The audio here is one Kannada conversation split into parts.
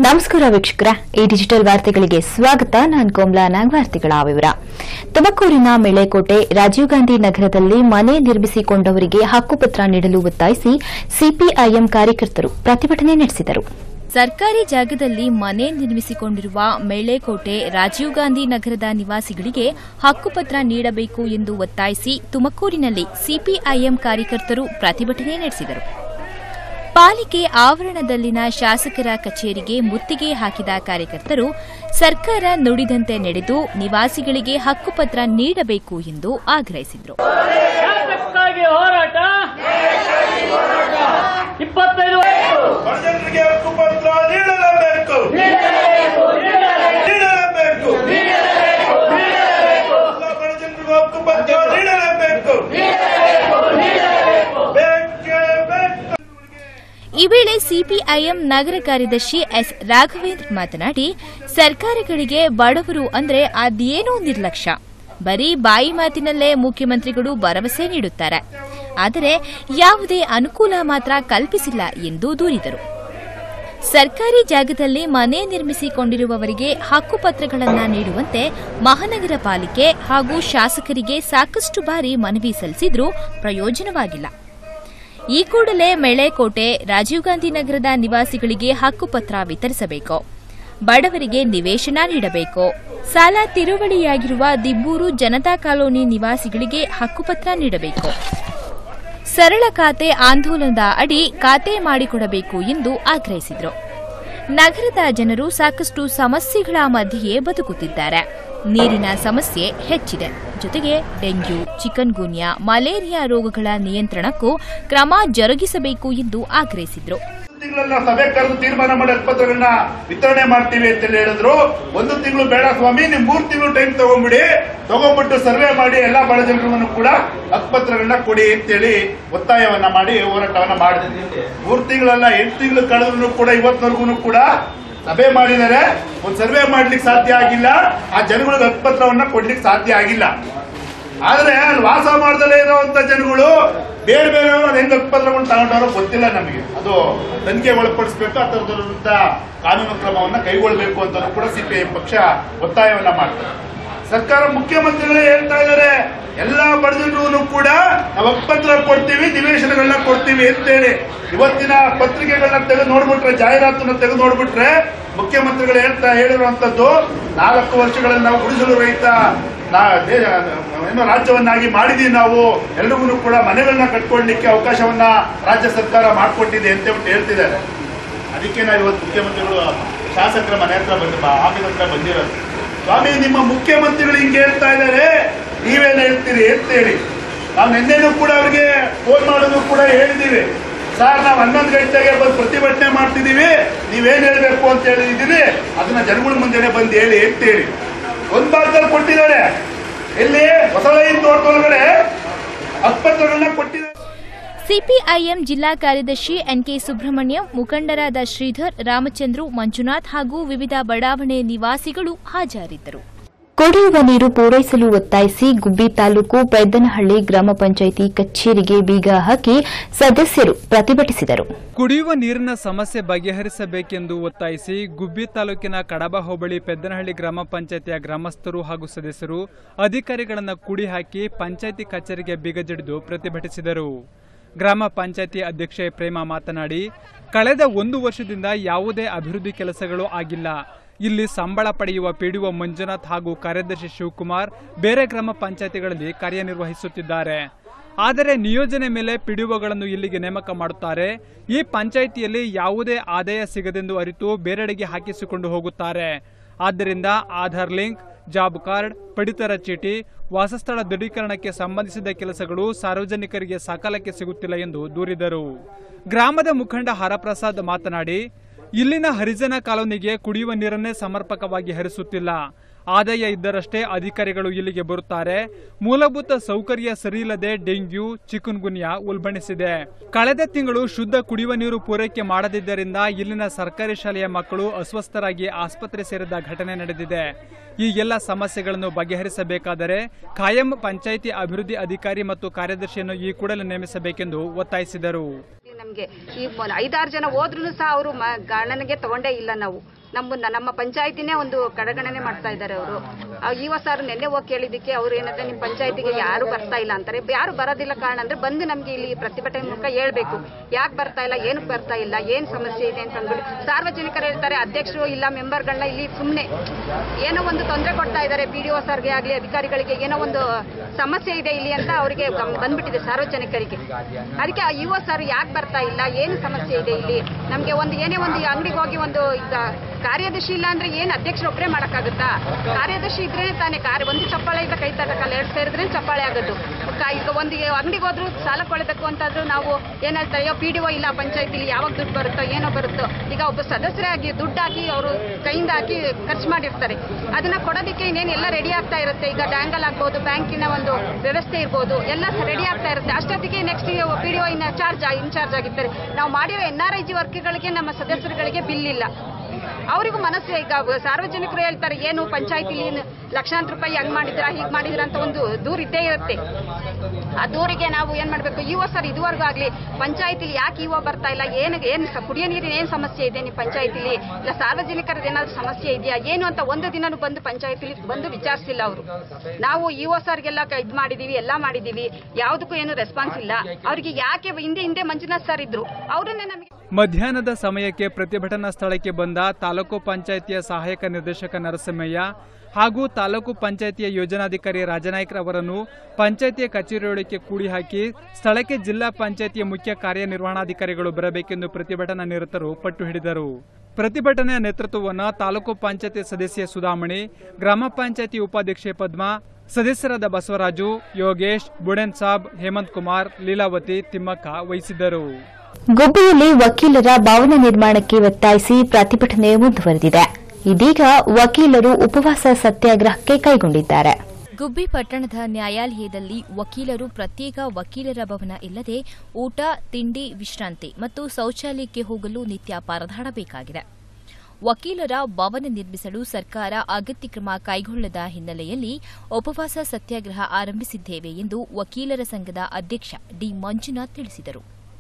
ನಮಸ್ಕಾರ ವೀಕ್ಷಕರ ಈ ಡಿಜಿಟಲ್ ವಾರ್ತೆಗಳಿಗೆ ಸ್ವಾಗತ ನಾನು ಕೋಮ್ಲಾ ನಾಗ್ ವಾರ್ತೆಗಳ ವಿವರ ತುಮಕೂರಿನ ಮೆಳೆಕೋಟೆ ರಾಜೀವ್ ಗಾಂಧಿ ನಗರದಲ್ಲಿ ಮನೆ ನಿರ್ಮಿಸಿಕೊಂಡವರಿಗೆ ಹಕ್ಕುಪತ್ರ ನೀಡಲು ಒತ್ತಾಯಿಸಿ ಸಿಪಿಐಎಂ ಕಾರ್ಯಕರ್ತರು ಪ್ರತಿಭಟನೆ ನಡೆಸಿದರು ಸರ್ಕಾರಿ ಜಾಗದಲ್ಲಿ ಮನೆ ನಿರ್ಮಿಸಿಕೊಂಡಿರುವ ಮೆಳೆಕೋಟೆ ರಾಜೀವ್ ಗಾಂಧಿ ನಗರದ ನಿವಾಸಿಗಳಿಗೆ ಹಕ್ಕುಪತ್ರ ನೀಡಬೇಕು ಎಂದು ಒತ್ತಾಯಿಸಿ ತುಮಕೂರಿನಲ್ಲಿ ಸಿಪಿಐಎಂ ಕಾರ್ಯಕರ್ತರು ಪ್ರತಿಭಟನೆ ನಡೆಸಿದರು ಪಾಲಿಕೆ ಆವರಣದಲ್ಲಿನ ಶಾಸಕರ ಕಚೇರಿಗೆ ಮುತ್ತಿಗೆ ಹಾಕಿದ ಕಾರ್ಯಕರ್ತರು ಸರ್ಕಾರ ನುಡಿದಂತೆ ನಡೆದು ನಿವಾಸಿಗಳಿಗೆ ಹಕ್ಕುಪತ್ರ ನೀಡಬೇಕು ಎಂದು ಆಗ್ರಹಿಸಿದರು ಶಾಸಕಕ್ಕಾಗಿ ಹೋರಾಟ ಇಪ್ಪತ್ತೈದು ಬಡಜನರಿಗೆ ಹಕ್ಕುಪತ್ರ ನೀಡಲೇಬೇಕು ನೀಡಲೇಬೇಕು ಎಲ್ಲ ಬಡಜನರಿಗೂ ಹಕ್ಕುಪತ್ರ ನೀಡಲೇಬೇಕು ಬೇಕೇ ಬೇಕು ಈ ವೇಳೆ ಸಿಪಿಐಎಂ ನಗರ ಕಾರ್ಯದರ್ಶಿ ಎಸ್ ರಾಘವೇಂದ್ರ ಮಾತನಾಡಿ ಸರ್ಕಾರಗಳಿಗೆ ಬಡವರು ಅಂದ್ರೆ ಅದೇನೋ ನಿರ್ಲಕ್ಷ್ಯ ಬರೀ ಬಾಯಿ ಮಾತಿನಲ್ಲೇ ಮುಖ್ಯಮಂತ್ರಿಗಳು ಭರವಸೆ ನೀಡುತ್ತಾರೆ ಆದರೆ ಯಾವುದೇ ಅನುಕೂಲ ಮಾತ್ರ ಕಲ್ಪಿಸಿಲ್ಲ ಎಂದು ದೂರಿದರು ಸರ್ಕಾರಿ ಜಾಗದಲ್ಲಿ ಮನೆ ನಿರ್ಮಿಸಿಕೊಂಡಿರುವವರಿಗೆ ಹಕ್ಕುಪತ್ರಗಳನ್ನು ನೀಡುವಂತೆ ಮಹಾನಗರ ಪಾಲಿಕೆ ಹಾಗೂ ಶಾಸಕರಿಗೆ ಸಾಕಷ್ಟು ಬಾರಿ ಮನವಿ ಸಲ್ಲಿಸಿದ್ರೂ ಪ್ರಯೋಜನವಾಗಿಲ್ಲ ಈ ಕೂಡಲೇ ಮೆಳೆಕೋಟೆ ರಾಜೀವ್ ಗಾಂಧಿ ನಗರದ ನಿವಾಸಿಗಳಿಗೆ ಹಕ್ಕುಪತ್ರ ವಿತರಿಸಬೇಕು ಬಡವರಿಗೆ ನಿವೇಶನ ನೀಡಬೇಕು ಸಾಲ ತಿರುವಳಿಯಾಗಿರುವ ದಿಬ್ಬೂರು ಜನತಾ ಕಾಲೋನಿ ನಿವಾಸಿಗಳಿಗೆ ಹಕ್ಕುಪತ್ರ ನೀಡಬೇಕು ಸರಳ ಖಾತೆ ಆಂದೋಲನದ ಅಡಿ ಖಾತೆ ಮಾಡಿಕೊಡಬೇಕು ಎಂದು ಆಗ್ರಹಿಸಿದರು ನಗರದ ಜನರು ಸಾಕಷ್ಟು ಸಮಸ್ಯೆಗಳ ಮಧ್ಯೆಯೇ ಬದುಕುತ್ತಿದ್ದಾರೆ ನೀರಿನ ಸಮಸ್ಯೆ ಹೆಚ್ಚಿದೆ ಜೊತೆಗೆ ಡೆಂಗ್ಯೂ ಚಿಕನ್ ಗುನ್ಯಾ ಮಲೇರಿಯಾ ರೋಗಗಳ ನಿಯಂತ್ರಣಕ್ಕೂ ಕ್ರಮ ಜರುಗಿಸಬೇಕು ಎಂದು ಆಗ್ರಹಿಸಿದರು ತಿಂಗಳನ್ನ ಸಭೆ ಕರೆದು ತೀರ್ಮಾನ ಮಾಡಿ ಹಕ್ಕುಪತ್ರಗಳನ್ನ ವಿತರಣೆ ಮಾಡ್ತೀವಿ ಅಂತ ಹೇಳಿ ಹೇಳಿದ್ರು ಒಂದು ತಿಂಗಳು ಬೇಡ ಸ್ವಾಮಿ ನೀವು ಮೂರು ತಿಂಗಳು ಟೈಮ್ ತಗೊಂಡ್ಬಿಡಿ ತಗೊಂಡ್ಬಿಟ್ಟು ಸರ್ವೆ ಮಾಡಿ ಎಲ್ಲಾ ಬಡ ಜನರಿಗೂ ಕೂಡ ಹಕ್ಕುಪತ್ರಗಳನ್ನ ಕೊಡಿ ಅಂತೇಳಿ ಒತ್ತಾಯವನ್ನ ಮಾಡಿ ಹೋರಾಟವನ್ನ ಮಾಡಿದ್ವಿ ಮೂರು ತಿಂಗಳಲ್ಲ ಎಂಟು ತಿಂಗಳು ಕಳೆದ್ರು ಕೂಡ ಇವತ್ತಿನವರೆಗೂ ಕೂಡ ಸಭೆ ಮಾಡಿದ್ದಾರೆ ಒಂದು ಸರ್ವೆ ಮಾಡ್ಲಿಕ್ಕೆ ಸಾಧ್ಯ ಆಗಿಲ್ಲ ಆ ಜನಗಳಿಗೆ ಹಕ್ಕುಪತ್ರವನ್ನ ಕೊಡ್ಲಿಕ್ಕೆ ಸಾಧ್ಯ ಆಗಿಲ್ಲ ಆದ್ರೆ ಅಲ್ಲಿ ವಾಸ ಮಾಡದಲ್ಲೇ ಇರುವಂತ ಜನಗಳು ಬೇರೆ ಬೇರೆ ಹೆಂಗ್ ಹಕ್ಕುಪತ್ರಗಳು ತಗೊಂಡವರು ಗೊತ್ತಿಲ್ಲ ನಮಗೆ ಅದು ತನಿಖೆ ಒಳಪಡಿಸಬೇಕು ಅದರ ವಿರುದ್ಧ ಕಾನೂನು ಕ್ರಮವನ್ನ ಕೈಗೊಳ್ಳಬೇಕು ಅಂತ ಕೂಡ ಸಿಪಿಐ ಪಕ್ಷ ಒತ್ತಾಯವನ್ನ ಮಾಡ್ತಾರೆ ಸರ್ಕಾರ ಮುಖ್ಯಮಂತ್ರಿಗಳೇ ಹೇಳ್ತಾ ಇದ್ದಾರೆ ಎಲ್ಲಾ ಬಡಜನರು ಕೂಡ ನಾವು ಹಕ್ಕುಪತ್ರ ಕೊಡ್ತೀವಿ ನಿವೇಶನಗಳನ್ನ ಕೊಡ್ತೀವಿ ಅಂತೇಳಿ ಇವತ್ತಿನ ಪತ್ರಿಕೆಗಳನ್ನ ತೆಗೆದು ನೋಡ್ಬಿಟ್ರೆ ಜಾಹೀರಾತನ್ನ ತೆಗೆದು ನೋಡ್ಬಿಟ್ರೆ ಮುಖ್ಯಮಂತ್ರಿಗಳು ಹೇಳ್ತಾ ಹೇಳಿರುವಂತದ್ದು ನಾಲ್ಕು ವರ್ಷಗಳಲ್ಲಿ ನಾವು ಗುಡಿಸಲು ರಹಿತ ನಾ- ದೇ- ಏನು ರಾಜ್ಯವನ್ನಾಗಿ ಮಾಡಿದೀವಿ ನಾವು ಎಲ್ರಿಗೂ ಕೂಡ ಮನೆಗಳನ್ನ ಕಟ್ಕೊಳ್ಳಿಕ್ಕೆ ಅವಕಾಶವನ್ನ ರಾಜ್ಯ ಸರ್ಕಾರ ಮಾಡಿಕೊಟ್ಟಿದೆ ಅಂತ ಹೇಳ್ಬಿಟ್ಟು ಹೇಳ್ತಿದ್ದಾರೆ ಅದಕ್ಕೆ ನಾವು ಇವತ್ತು ಮುಖ್ಯಮಂತ್ರಿಗಳು ಶಾಸಕರ ಮನೆ ಹತ್ರ ಬಂದು ಆಫೀಸ್ ಹತ್ರ ಬಂದಿರೋದು ಸ್ವಾಮಿ ನಿಮ್ಮ ಮುಖ್ಯಮಂತ್ರಿಗಳು ಹಿಂಗೆ ಹೇಳ್ತಾ ಇದ್ದಾರೆ ನೀವೇನು ಹೇಳ್ತೀರಿ ಅಂತೇಳಿ ನಾವು ನಿನ್ನೆನೂ ಕೂಡ ಅವರಿಗೆ ಫೋನ್ ಮಾಡೋದು ಕೂಡ ಹೇಳಿದ್ದೀವಿ ಸರ್ ನಾವು ಹನ್ನೊಂದು ಗಂಟೆಗೆ ಬಂದು ಪ್ರತಿಭಟನೆ ಮಾಡ್ತಿದ್ದೀವಿ ನೀವೇನ್ ಹೇಳ್ಬೇಕು ಅಂತ ಹೇಳಿದ್ದೀರಿ ಅದನ್ನ ಜನಗಳ ಮುಂದೆನೆ ಬಂದು ಹೇಳಿ ಅಂತೇಳಿ ಒಂದ್ ಭಾಗದಲ್ಲಿ ಕೊಟ್ಟಿದ್ದಾರೆ ಇಲ್ಲಿ ಹೊಸಲೈನ್ ತೋಟದೊಳಗಡೆ ಹಕ್ಕುಪತ್ರಗಳನ್ನ ಕೊಟ್ಟಿದ್ದಾರೆ ಸಿಪಿಐಎಂ ಜಿಲ್ಲಾ ಕಾರ್ಯದರ್ಶಿ ಎನ್ಕೆ ಸುಬ್ರಹ್ಮಣ್ಯಂ ಮುಖಂಡರಾದ ಶ್ರೀಧರ್ ರಾಮಚಂದ್ರು ಮಂಜುನಾಥ್ ಹಾಗೂ ವಿವಿಧ ಬಡಾವಣೆ ನಿವಾಸಿಗಳು ಹಾಜರಿದ್ದರು ಕುಡಿಯುವ ನೀರು ಪೂರೈಸಲು ಒತ್ತಾಯಿಸಿ ಗುಬ್ಬಿ ತಾಲೂಕು ಪೆದ್ದನಹಳ್ಳಿ ಗ್ರಾಮ ಪಂಚಾಯಿತಿ ಕಚೇರಿಗೆ ಬೀಗ ಹಾಕಿ ಸದಸ್ಯರು ಪ್ರತಿಭಟಿಸಿದರು ಕುಡಿಯುವ ನೀರಿನ ಸಮಸ್ಯೆ ಬಗೆಹರಿಸಬೇಕೆಂದು ಒತ್ತಾಯಿಸಿ ಗುಬ್ಬಿ ತಾಲೂಕಿನ ಕಡಬ ಹೋಬಳಿ ಪೆದ್ದನಹಳ್ಳಿ ಗ್ರಾಮ ಪಂಚಾಯತಿಯ ಗ್ರಾಮಸ್ಥರು ಹಾಗೂ ಸದಸ್ಯರು ಅಧಿಕಾರಿಗಳನ್ನು ಕೂಡಿ ಹಾಕಿ ಪಂಚಾಯಿತಿ ಕಚೇರಿಗೆ ಬೀಗ ಜಡಿದು ಪ್ರತಿಭಟಿಸಿದರು ಗ್ರಾಮ ಪಂಚಾಯತಿ ಅಧ್ಯಕ್ಷೆ ಪ್ರೇಮ ಮಾತನಾಡಿ ಕಳೆದ ಒಂದು ವರ್ಷದಿಂದ ಯಾವುದೇ ಅಭಿವೃದ್ಧಿ ಕೆಲಸಗಳು ಆಗಿಲ್ಲ ಇಲ್ಲಿ ಸಂಬಳ ಪಡೆಯುವ ಪಿಡಿಒ ಮಂಜುನಾಥ್ ಹಾಗೂ ಕಾರ್ಯದರ್ಶಿ ಶಿವಕುಮಾರ್ ಬೇರೆ ಗ್ರಾಮ ಪಂಚಾಯತಿಗಳಲ್ಲಿ ಕಾರ್ಯನಿರ್ವಹಿಸುತ್ತಿದ್ದಾರೆ ಆದರೆ ನಿಯೋಜನೆ ಮೇಲೆ ಪಿಡಿಒಗಳನ್ನು ಇಲ್ಲಿಗೆ ನೇಮಕ ಮಾಡುತ್ತಾರೆ ಈ ಪಂಚಾಯಿತಿಯಲ್ಲಿ ಯಾವುದೇ ಆದಾಯ ಸಿಗದೆಂದು ಅರಿತು ಬೇರೆಡೆಗೆ ಹಾಕಿಸಿಕೊಂಡು ಹೋಗುತ್ತಾರೆ ಆದ್ದರಿಂದ ಆಧಾರ್ ಲಿಂಕ್ ಜಾಬ್ ಕಾರ್ಡ್ ಪಡಿತರ ಚೀಟಿ ವಾಸಸ್ಥಳ ದೃಢೀಕರಣಕ್ಕೆ ಸಂಬಂಧಿಸಿದ ಕೆಲಸಗಳು ಸಾರ್ವಜನಿಕರಿಗೆ ಸಕಾಲಕ್ಕೆ ಸಿಗುತ್ತಿಲ್ಲ ಎಂದು ದೂರಿದರು ಗ್ರಾಮದ ಮುಖಂಡ ಹರಪ್ರಸಾದ್ ಮಾತನಾಡಿ ಇಲ್ಲಿನ ಹರಿಜನ ಕಾಲೋನಿಗೆ ಕುಡಿಯುವ ನೀರನ್ನೇ ಸಮರ್ಪಕವಾಗಿ ಹರಿಸುತ್ತಿಲ್ಲ ಆದಾಯ ಇದ್ದರಷ್ಟೇ ಅಧಿಕಾರಿಗಳು ಇಲ್ಲಿಗೆ ಬರುತ್ತಾರೆ ಮೂಲಭೂತ ಸೌಕರ್ಯ ಸರಿಯಿಲ್ಲದೆ ಡೆಂಗ್ಯೂ ಚಿಕನ್ ಗುನ್ಯಾ ಉಲ್ಬಣಿಸಿದೆ ಕಳೆದ ತಿಂಗಳು ಶುದ್ಧ ಕುಡಿಯುವ ನೀರು ಪೂರೈಕೆ ಮಾಡದಿದ್ದರಿಂದ ಇಲ್ಲಿನ ಸರ್ಕಾರಿ ಶಾಲೆಯ ಮಕ್ಕಳು ಅಸ್ವಸ್ಥರಾಗಿ ಆಸ್ಪತ್ರೆ ಸೇರಿದ ಘಟನೆ ನಡೆದಿದೆ ಈ ಎಲ್ಲ ಸಮಸ್ಯೆಗಳನ್ನು ಬಗೆಹರಿಸಬೇಕಾದರೆ ಕಾಯಂ ಪಂಚಾಯಿತಿ ಅಭಿವೃದ್ಧಿ ಅಧಿಕಾರಿ ಮತ್ತು ಕಾರ್ಯದರ್ಶಿಯನ್ನು ಈ ಕೂಡಲೇ ನೇಮಿಸಬೇಕೆಂದು ಒತ್ತಾಯಿಸಿದರು ನಮ್ಗೆ ಈ ಮೊಲ- ಐದಾರು ಜನ ಹೋದ್ರು ಸಹ ಅವರು ಗಣನೆಗೆ ತಗೊಂಡೇ ಇಲ್ಲ ನಾವು ನಮ್ಮನ್ನ ನಮ್ಮ ಪಂಚಾಯತಿನೇ ಒಂದು ಕಡೆಗಣನೆ ಮಾಡ್ತಾ ಇದ್ದಾರೆ ಅವರು ಇವ ಸರ್ ನೆನ್ನೆ ಹೋಗಿ ಕೇಳಿದ್ದಕ್ಕೆ ಅವ್ರು ಏನಂದ್ರೆ ನಿಮ್ಮ ಪಂಚಾಯತಿಗೆ ಯಾರು ಬರ್ತಾ ಇಲ್ಲ ಅಂತಾರೆ ಯಾರು ಬರೋದಿಲ್ಲ ಕಾರಣ ಅಂದ್ರೆ ಬಂದು ನಮ್ಗೆ ಇಲ್ಲಿ ಪ್ರತಿಭಟನೆ ಮೂಲಕ ಹೇಳ್ಬೇಕು ಯಾಕೆ ಬರ್ತಾ ಇಲ್ಲ ಏನಕ್ಕೆ ಬರ್ತಾ ಇಲ್ಲ ಏನ್ ಸಮಸ್ಯೆ ಇದೆ ಅಂತ ಅಂದ್ಬಿಟ್ಟು ಸಾರ್ವಜನಿಕರು ಹೇಳ್ತಾರೆ ಅಧ್ಯಕ್ಷರು ಇಲ್ಲ ಮೆಂಬರ್ಗಳನ್ನ ಇಲ್ಲಿ ಸುಮ್ಮನೆ ಏನೋ ಒಂದು ತೊಂದರೆ ಕೊಡ್ತಾ ಇದ್ದಾರೆ ಪಿ ಡಿ ಒ ಸರ್ಗೆ ಆಗಲಿ ಅಧಿಕಾರಿಗಳಿಗೆ ಏನೋ ಒಂದು ಸಮಸ್ಯೆ ಇದೆ ಇಲ್ಲಿ ಅಂತ ಅವರಿಗೆ ಬಂದ್ಬಿಟ್ಟಿದೆ ಸಾರ್ವಜನಿಕರಿಗೆ ಅದಕ್ಕೆ ಇಒ ಸರ್ ಯಾಕೆ ಬರ್ತಾ ಇಲ್ಲ ಏನು ಸಮಸ್ಯೆ ಇದೆ ಇಲ್ಲಿ ನಮಗೆ ಒಂದು ಏನೇ ಒಂದು ಅಂಗಡಿಗೆ ಹೋಗಿ ಒಂದು ಈಗ ಕಾರ್ಯದರ್ಶಿ ಇಲ್ಲ ಅಂದ್ರೆ ಏನು ಅಧ್ಯಕ್ಷರು ಒಬ್ಬರೇ ಮಾಡೋಕ್ಕಾಗುತ್ತಾ ಕಾರ್ಯದರ್ಶಿ ಇದ್ರೆ ತಾನೇ ಕಾರ್ಯ ಒಂದು ಚಪ್ಪಾಳೆ ಇಲ್ಲ ಕೈ ತಟ್ಟಕ್ಕಲ್ಲ ಎರಡು ಸೇರಿದ್ರೆ ಚಪ್ಪಾಳೆ ಆಗೋದು ಕ- ಈಗ ಒಂದು ಅಂಗಡಿಗೆ ಹೋದ್ರು ಸಾಲ ಕೊಡಬೇಕು ಅಂತಾದ್ರೂ ನಾವು ಏನ್ ಹೇಳ್ತಾರೆ ಅಯ್ಯೋ ಪಿ ಡಿ ಒ ಇಲ್ಲ ಪಂಚಾಯತಿಲಿ ಯಾವಾಗ ದುಡ್ಡು ಬರುತ್ತೋ ಏನೋ ಬರುತ್ತೋ ಈಗ ಒಬ್ಬ ಸದಸ್ಯರೇ ಆಗಿ ದುಡ್ಡು ಹಾಕಿ ಅವರು ಕೈಯಿಂದ ಹಾಕಿ ಖರ್ಚು ಮಾಡಿರ್ತಾರೆ ಅದನ್ನ ಕೊಡೋದಕ್ಕೆ ಇನ್ನೇನು ಎಲ್ಲ ರೆಡಿ ಆಗ್ತಾ ಇರುತ್ತೆ ಈಗ ಡ್ಯಾಂಗಲ್ ಆಗ್ಬೋದು ಬ್ಯಾಂಕಿನ ಒಂದು ವ್ಯವಸ್ಥೆ ಇರ್ಬೋದು ಎಲ್ಲ ರೆಡಿ ಆಗ್ತಾ ಇರುತ್ತೆ ಅಷ್ಟೊತ್ತಿಗೆ ನೆಕ್ಸ್ಟ್ ಪಿ ಡಿ ಒ ಇನ್ನ ಚಾರ್ಜ್ ಇನ್ಚಾರ್ಜ್ ಆಗಿರ್ತಾರೆ ನಾವು ಮಾಡಿರೋ ಎನ್ ಆರ್ ಐ ಜಿ ವರ್ಕ್ಗಳಿಗೆ ನಮ್ಮ ಸದಸ್ಯರುಗಳಿಗೆ ಬಿಲ್ ಇಲ್ಲ ಅವರಿಗೂ ಮನಸ್ಸು ಈಗ ಸಾರ್ವಜನಿಕರು ಹೇಳ್ತಾರೆ ಏನು ಪಂಚಾಯತಿಲಿ ಲಕ್ಷಾಂತರ ರೂಪಾಯಿ ಹಂಗ್ ಮಾಡಿದ್ರ ಹೀಗ್ ಮಾಡಿದ್ರ ಅಂತ ಒಂದು ದೂರ ಇದ್ದೇ ಇರುತ್ತೆ ಆ ದೂರಿಗೆ ನಾವು ಏನ್ ಮಾಡ್ಬೇಕು ಇವ ಸರ್ ಇದುವರೆಗೂ ಆಗ್ಲಿ ಪಂಚಾಯತಿಲಿ ಯಾಕೆ ಇವ ಬರ್ತಾ ಇಲ್ಲ ಏನು ಏನ್ ಸ- ಕುಡಿಯೋ ನೀರಿನ ಏನ್ ಸಮಸ್ಯೆ ಇದೆ ನಿಮ್ಮ ಪಂಚಾಯತಿಲಿ ಇಲ್ಲ ಸಾರ್ವಜನಿಕರದ ಏನಾದ್ರು ಸಮಸ್ಯೆ ಇದೆಯಾ ಏನು ಅಂತ ಒಂದು ದಿನನೂ ಬಂದು ಪಂಚಾಯತಿಲಿ ಬಂದು ವಿಚಾರಿಸಿಲ್ಲ ಅವರು ನಾವು ಇಒ ಸರ್ಗೆಲ್ಲ ಇದು ಮಾಡಿದೀವಿ ಎಲ್ಲ ಮಾಡಿದೀವಿ ಯಾವುದಕ್ಕೂ ಏನು ರೆಸ್ಪಾನ್ಸ್ ಇಲ್ಲ ಅವ್ರಿಗೆ ಯಾಕೆ ಹಿಂದೆ ಹಿಂದೆ ಮಂಜುನಾಥ್ ಸರ್ ಇದ್ರು ಅವರನ್ನೇ ನಮಗೆ ಮಧ್ಯಾಹ್ನದ ಸಮಯಕ್ಕೆ ಪ್ರತಿಭಟನಾ ಸ್ಥಳಕ್ಕೆ ಬಂದ ತಾಲೂಕು ಪಂಚಾಯಿತಿಯ ಸಹಾಯಕ ನಿರ್ದೇಶಕ ನರಸಿಂಹಯ್ಯ ಹಾಗೂ ತಾಲೂಕು ಪಂಚಾಯಿತಿಯ ಯೋಜನಾಧಿಕಾರಿ ರಾಜನಾಯ್ಕ ಅವರನ್ನು ಪಂಚಾಯಿತಿಯ ಕಚೇರಿಯೊಳಕ್ಕೆ ಕೂಡಿ ಹಾಕಿ ಸ್ಥಳಕ್ಕೆ ಜಿಲ್ಲಾ ಪಂಚಾಯಿತಿಯ ಮುಖ್ಯ ಕಾರ್ಯನಿರ್ವಹಣಾಧಿಕಾರಿಗಳು ಬರಬೇಕೆಂದು ಪ್ರತಿಭಟನಾ ನಿರತರು ಪಟ್ಟು ಹಿಡಿದರು ಪ್ರತಿಭಟನೆಯ ನೇತೃತ್ವವನ್ನು ತಾಲೂಕು ಪಂಚಾಯತಿ ಸದಸ್ಯೆ ಸುಧಾಮಣಿ ಗ್ರಾಮ ಪಂಚಾಯತಿ ಉಪಾಧ್ಯಕ್ಷೆ ಪದ್ಮಾ ಸದಸ್ಯರಾದ ಬಸವರಾಜು ಯೋಗೇಶ್ ಬುಡನ್ ಸಾಬ್ ಹೇಮಂತ್ ಕುಮಾರ್ ಲೀಲಾವತಿ ತಿಮ್ಮಕ್ಕ ವಹಿಸಿದ್ದರು ಗುಬ್ಬಿಯಲ್ಲಿ ವಕೀಲರ ಭವನ ನಿರ್ಮಾಣಕ್ಕೆ ಒತ್ತಾಯಿಸಿ ಪ್ರತಿಭಟನೆ ಮುಂದುವರೆದಿದೆ ಇದೀಗ ವಕೀಲರು ಉಪವಾಸ ಸತ್ಯಾಗ್ರಹಕ್ಕೆ ಕೈಗೊಂಡಿದ್ದಾರೆ ಗುಬ್ಬಿ ಪಟ್ಟಣದ ನ್ಯಾಯಾಲಯದಲ್ಲಿ ವಕೀಲರು ಪ್ರತ್ಯೇಕ ವಕೀಲರ ಭವನ ಇಲ್ಲದೆ ಊಟ ತಿಂಡಿ ವಿಶ್ರಾಂತಿ ಮತ್ತು ಶೌಚಾಲಯಕ್ಕೆ ಹೋಗಲು ನಿತ್ಯ ಪರದಾಡಬೇಕಾಗಿದೆ ವಕೀಲರ ಭವನ ನಿರ್ಮಿಸಲು ಸರ್ಕಾರ ಅಗತ್ಯ ಕ್ರಮ ಕೈಗೊಳ್ಳದ ಹಿನ್ನೆಲೆಯಲ್ಲಿ ಉಪವಾಸ ಸತ್ಯಾಗ್ರಹ ಆರಂಭಿಸಿದ್ದೇವೆ ಎಂದು ವಕೀಲರ ಸಂಘದ ಅಧ್ಯಕ್ಷ ಡಿ ಮಂಜುನಾಥ್ ತಿಳಿಸಿದರು